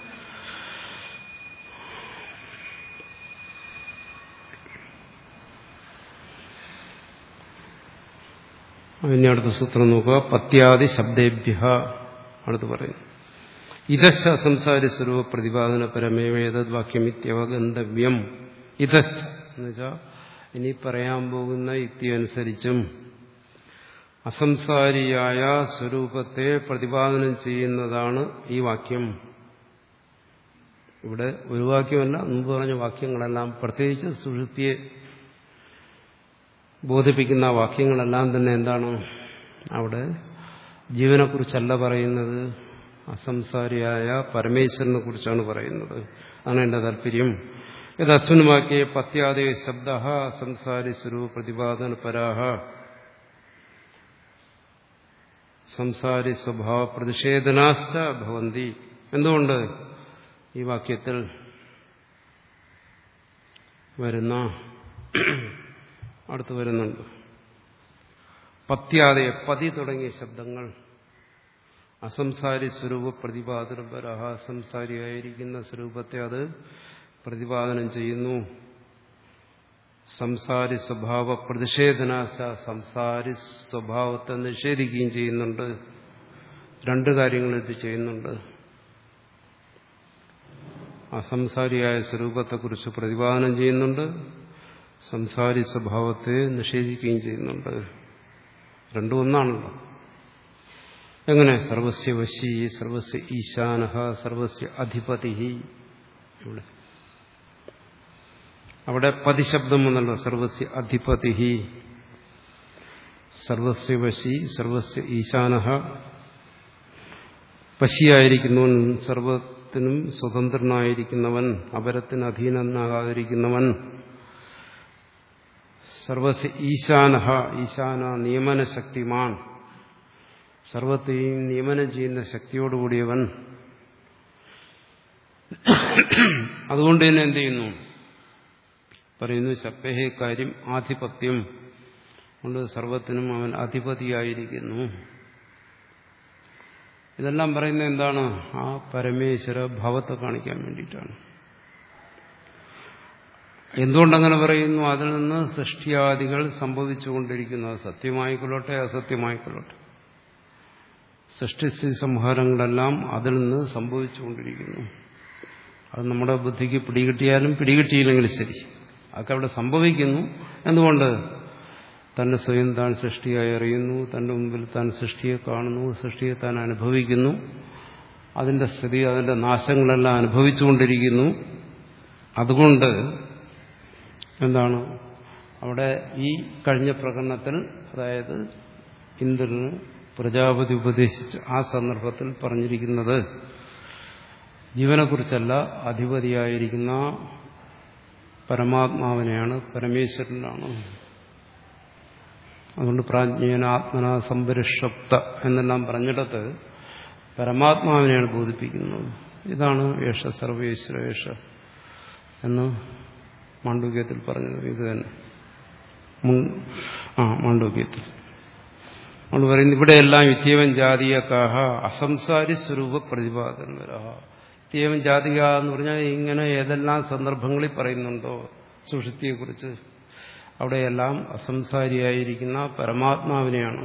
Speaker 1: അതിന് അടുത്ത സൂത്രം നോക്കുക പത്യാദി ശബ്ദേഭ്യ അടുത്ത് പറയുന്നു ഇതശ്ച സംസാരി സ്വരൂപ പ്രതിപാദന പരമേവേദത് വാക്യമിത്യവഗന്തവ്യം ഇതശ്ച എന്നുവെച്ചാൽ ഇനി പറയാൻ പോകുന്ന യുക്തി അനുസരിച്ചും അസംസാരിയായ സ്വരൂപത്തെ പ്രതിപാദനം ചെയ്യുന്നതാണ് ഈ വാക്യം ഇവിടെ ഒരു വാക്യമല്ല മുമ്പ് പറഞ്ഞ വാക്യങ്ങളെല്ലാം പ്രത്യേകിച്ച് സുഷുപ്തിയെ ബോധിപ്പിക്കുന്ന വാക്യങ്ങളെല്ലാം തന്നെ എന്താണ് അവിടെ ജീവനെക്കുറിച്ചല്ല പറയുന്നത് അസംസാരിയായ പരമേശ്വരനെ കുറിച്ചാണ് പറയുന്നത് അതാണ് എന്റെ താല്പര്യം ഇത് അസ്മിൻ വാക്യെ പത്യാദേ ശബ്ദ സംസാരി സ്വരൂപ പ്രതിപാദന പരാഹ സംസാരി സ്വഭാവ പ്രതിഷേധനാശ്ച ഭവന്തി എന്തുകൊണ്ട് ഈ വാക്യത്തിൽ വരുന്ന അടുത്ത് വരുന്നുണ്ട് പത്യാതെ പതി തുടങ്ങിയ ശബ്ദങ്ങൾ അസംസാരി സ്വരൂപ പ്രതിപാദനപരഹ സംസാരിയായിരിക്കുന്ന സ്വരൂപത്തെ അത് പ്രതിപാദനം ചെയ്യുന്നു സംസാരി സ്വഭാവ പ്രതിഷേധനാശ സംസാരി സ്വഭാവത്തെ നിഷേധിക്കുകയും ചെയ്യുന്നുണ്ട് രണ്ട് കാര്യങ്ങൾ ഇത് ചെയ്യുന്നുണ്ട് അസംസാരിയായ സ്വരൂപത്തെക്കുറിച്ച് പ്രതിപാദനം ചെയ്യുന്നുണ്ട് സംസാരി സ്വഭാവത്തെ നിഷേധിക്കുകയും ചെയ്യുന്നുണ്ട് രണ്ടും ഒന്നാണല്ലോ എങ്ങനെ സർവസ്യ വശി സർവസ്യ ഈശാന സർവസ്യ അധിപതി ഇവിടെ അവിടെ പതിശബ്ദം വന്നല്ലോ സർവസ്യ അധിപതി സർവസ്യ വശി സർവസ്യ ഈശാന വശിയായിരിക്കുന്നവൻ സർവത്തിനും സ്വതന്ത്രനായിരിക്കുന്നവൻ അപരത്തിന് അധീനനാകാതിരിക്കുന്നവൻ സർവസ്യ ഈശാന ഈശാന നിയമന ശക്തിമാൻ സർവത്തെയും നിയമനം ചെയ്യുന്ന ശക്തിയോടുകൂടിയവൻ അതുകൊണ്ട് തന്നെ എന്ത് ചെയ്യുന്നു പറയുന്നു ശക്തഹേ കാര്യം ആധിപത്യം കൊണ്ട് സർവത്തിനും അവൻ അധിപതിയായിരിക്കുന്നു ഇതെല്ലാം പറയുന്നത് എന്താണ് ആ പരമേശ്വര ഭാവത്തെ കാണിക്കാൻ വേണ്ടിയിട്ടാണ് എന്തുകൊണ്ടങ്ങനെ പറയുന്നു അതിൽ നിന്ന് സൃഷ്ടിയാദികൾ സംഭവിച്ചുകൊണ്ടിരിക്കുന്നു അത് സത്യമായിക്കൊള്ളട്ടെ അസത്യമായിക്കൊള്ളട്ടെ സൃഷ്ടിസ്ഥിതി സംഹാരങ്ങളെല്ലാം അതിൽ നിന്ന് സംഭവിച്ചുകൊണ്ടിരിക്കുന്നു അത് നമ്മുടെ ബുദ്ധിക്ക് പിടികിട്ടിയാലും പിടികിട്ടിയില്ലെങ്കിലും ശരി അതൊക്കെ അവിടെ സംഭവിക്കുന്നു എന്തുകൊണ്ട് തന്റെ സ്വയം താൻ സൃഷ്ടിയായി അറിയുന്നു തന്റെ മുമ്പിൽ താൻ സൃഷ്ടിയെ കാണുന്നു സൃഷ്ടിയെ താൻ അനുഭവിക്കുന്നു അതിന്റെ സ്ഥിതി അതിന്റെ നാശങ്ങളെല്ലാം അനുഭവിച്ചുകൊണ്ടിരിക്കുന്നു അതുകൊണ്ട് എന്താണ് അവിടെ ഈ കഴിഞ്ഞ പ്രകടനത്തിൽ അതായത് ഇന്ദ്രന് പ്രജാപതി ഉപദേശിച്ച് ആ സന്ദർഭത്തിൽ പറഞ്ഞിരിക്കുന്നത് ജീവനെക്കുറിച്ചല്ല അധിപതിയായിരിക്കുന്ന പരമാത്മാവിനെയാണ് പരമേശ്വരനാണ് അതുകൊണ്ട് പ്രാജ്ഞേന ആത്മന സംപരിഷപ്ത എന്നെല്ലാം പറഞ്ഞിടത്ത് പരമാത്മാവിനെയാണ് ബോധിപ്പിക്കുന്നത് ഇതാണ് യേശ സർവേശ്വര യേശ എന്ന് മാണ്ഡൂക്യത്തിൽ പറഞ്ഞത് ഇത് തന്നെ ആ മാണ്ഡൂക്യത്തിൽ നമ്മൾ പറയുന്നത് ഇവിടെയെല്ലാം ഇത്യവൻ ജാതീയക്കാഹ അസംസാരി സ്വരൂപ പ്രതിപാദനവരാഹ ഇത്യവൻ ജാതിക എന്ന് പറഞ്ഞാൽ ഇങ്ങനെ ഏതെല്ലാം സന്ദർഭങ്ങളിൽ പറയുന്നുണ്ടോ സുഷുതിയെക്കുറിച്ച് അവിടെയെല്ലാം അസംസാരിയായിരിക്കുന്ന പരമാത്മാവിനെയാണ്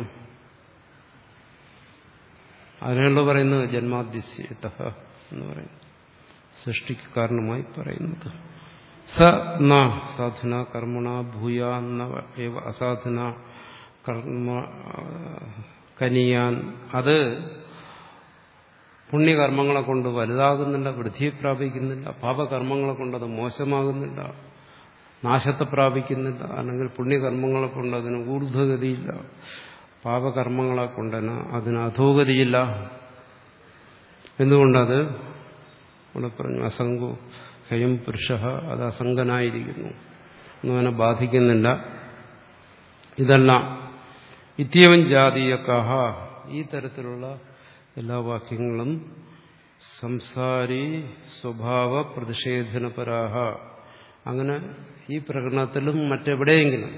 Speaker 1: അതിനുള്ള പറയുന്നത് ജന്മാദ്യസ്യത എന്ന് പറയുന്നത് സൃഷ്ടിക്ക് കാരണമായി പറയുന്നത് സ ന സാധുന കർമ്മണ ഭൂയ ഏവ അസാധുന കർമ്മ കനിയാൻ അത് പുണ്യകർമ്മങ്ങളെ കൊണ്ട് വലുതാകുന്നില്ല വൃദ്ധിയെ പ്രാപിക്കുന്നില്ല പാപകർമ്മങ്ങളെ കൊണ്ട് അത് മോശമാകുന്നില്ല നാശത്തെ പ്രാപിക്കുന്നില്ല അല്ലെങ്കിൽ പുണ്യകർമ്മങ്ങളെ കൊണ്ട് അതിന് ഊർധ്വഗതിയില്ല പാപകർമ്മങ്ങളെ കൊണ്ടതിന് അതിന് അധോഗതിയില്ല എന്തുകൊണ്ടത് ഇവിടെ പറഞ്ഞു അസംഗു ഹയം പുരുഷ അത് അസംഗനായിരിക്കുന്നു ഒന്നും അവനെ ബാധിക്കുന്നില്ല ഇതെല്ലാം ഇത്യവൻ ജാതീയക്കാഹ ഈ തരത്തിലുള്ള എല്ലാ വാക്യങ്ങളും സംസാരി സ്വഭാവ പ്രതിഷേധനപരാഹ അങ്ങനെ ഈ പ്രകടനത്തിലും മറ്റെവിടെയെങ്കിലും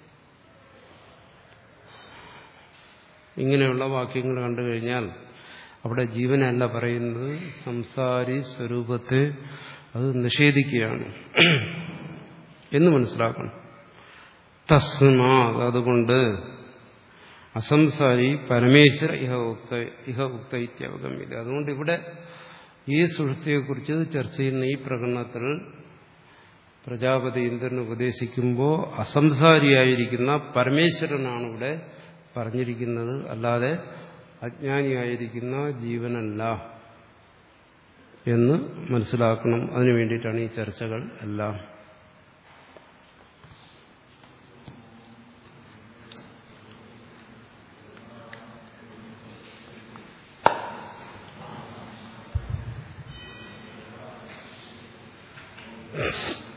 Speaker 1: ഇങ്ങനെയുള്ള വാക്യങ്ങൾ കണ്ടു കഴിഞ്ഞാൽ അവിടെ ജീവനല്ല പറയുന്നത് സംസാരി സ്വരൂപത്തെ അത് നിഷേധിക്കുകയാണ് എന്ന് മനസ്സിലാക്കണം തസ്മാ അതുകൊണ്ട് അസംസാരി പരമേശ്വര ഇഹ ഉക്ത ഇഹ ഉക്ത ഇത്യവഗമ്യത അതുകൊണ്ട് ഇവിടെ ഈ സുഹൃത്തിയെക്കുറിച്ച് ചർച്ച ചെയ്യുന്ന ഈ പ്രകടനത്തിൽ പ്രജാപതി ഇന്ദ്രന് ഉപദേശിക്കുമ്പോൾ അസംസാരിയായിരിക്കുന്ന പരമേശ്വരനാണ് ഇവിടെ പറഞ്ഞിരിക്കുന്നത് അല്ലാതെ അജ്ഞാനിയായിരിക്കുന്ന ജീവനല്ല എന്ന് മനസ്സിലാക്കണം അതിനു വേണ്ടിയിട്ടാണ് ഈ ചർച്ചകൾ എല്ലാം Yes.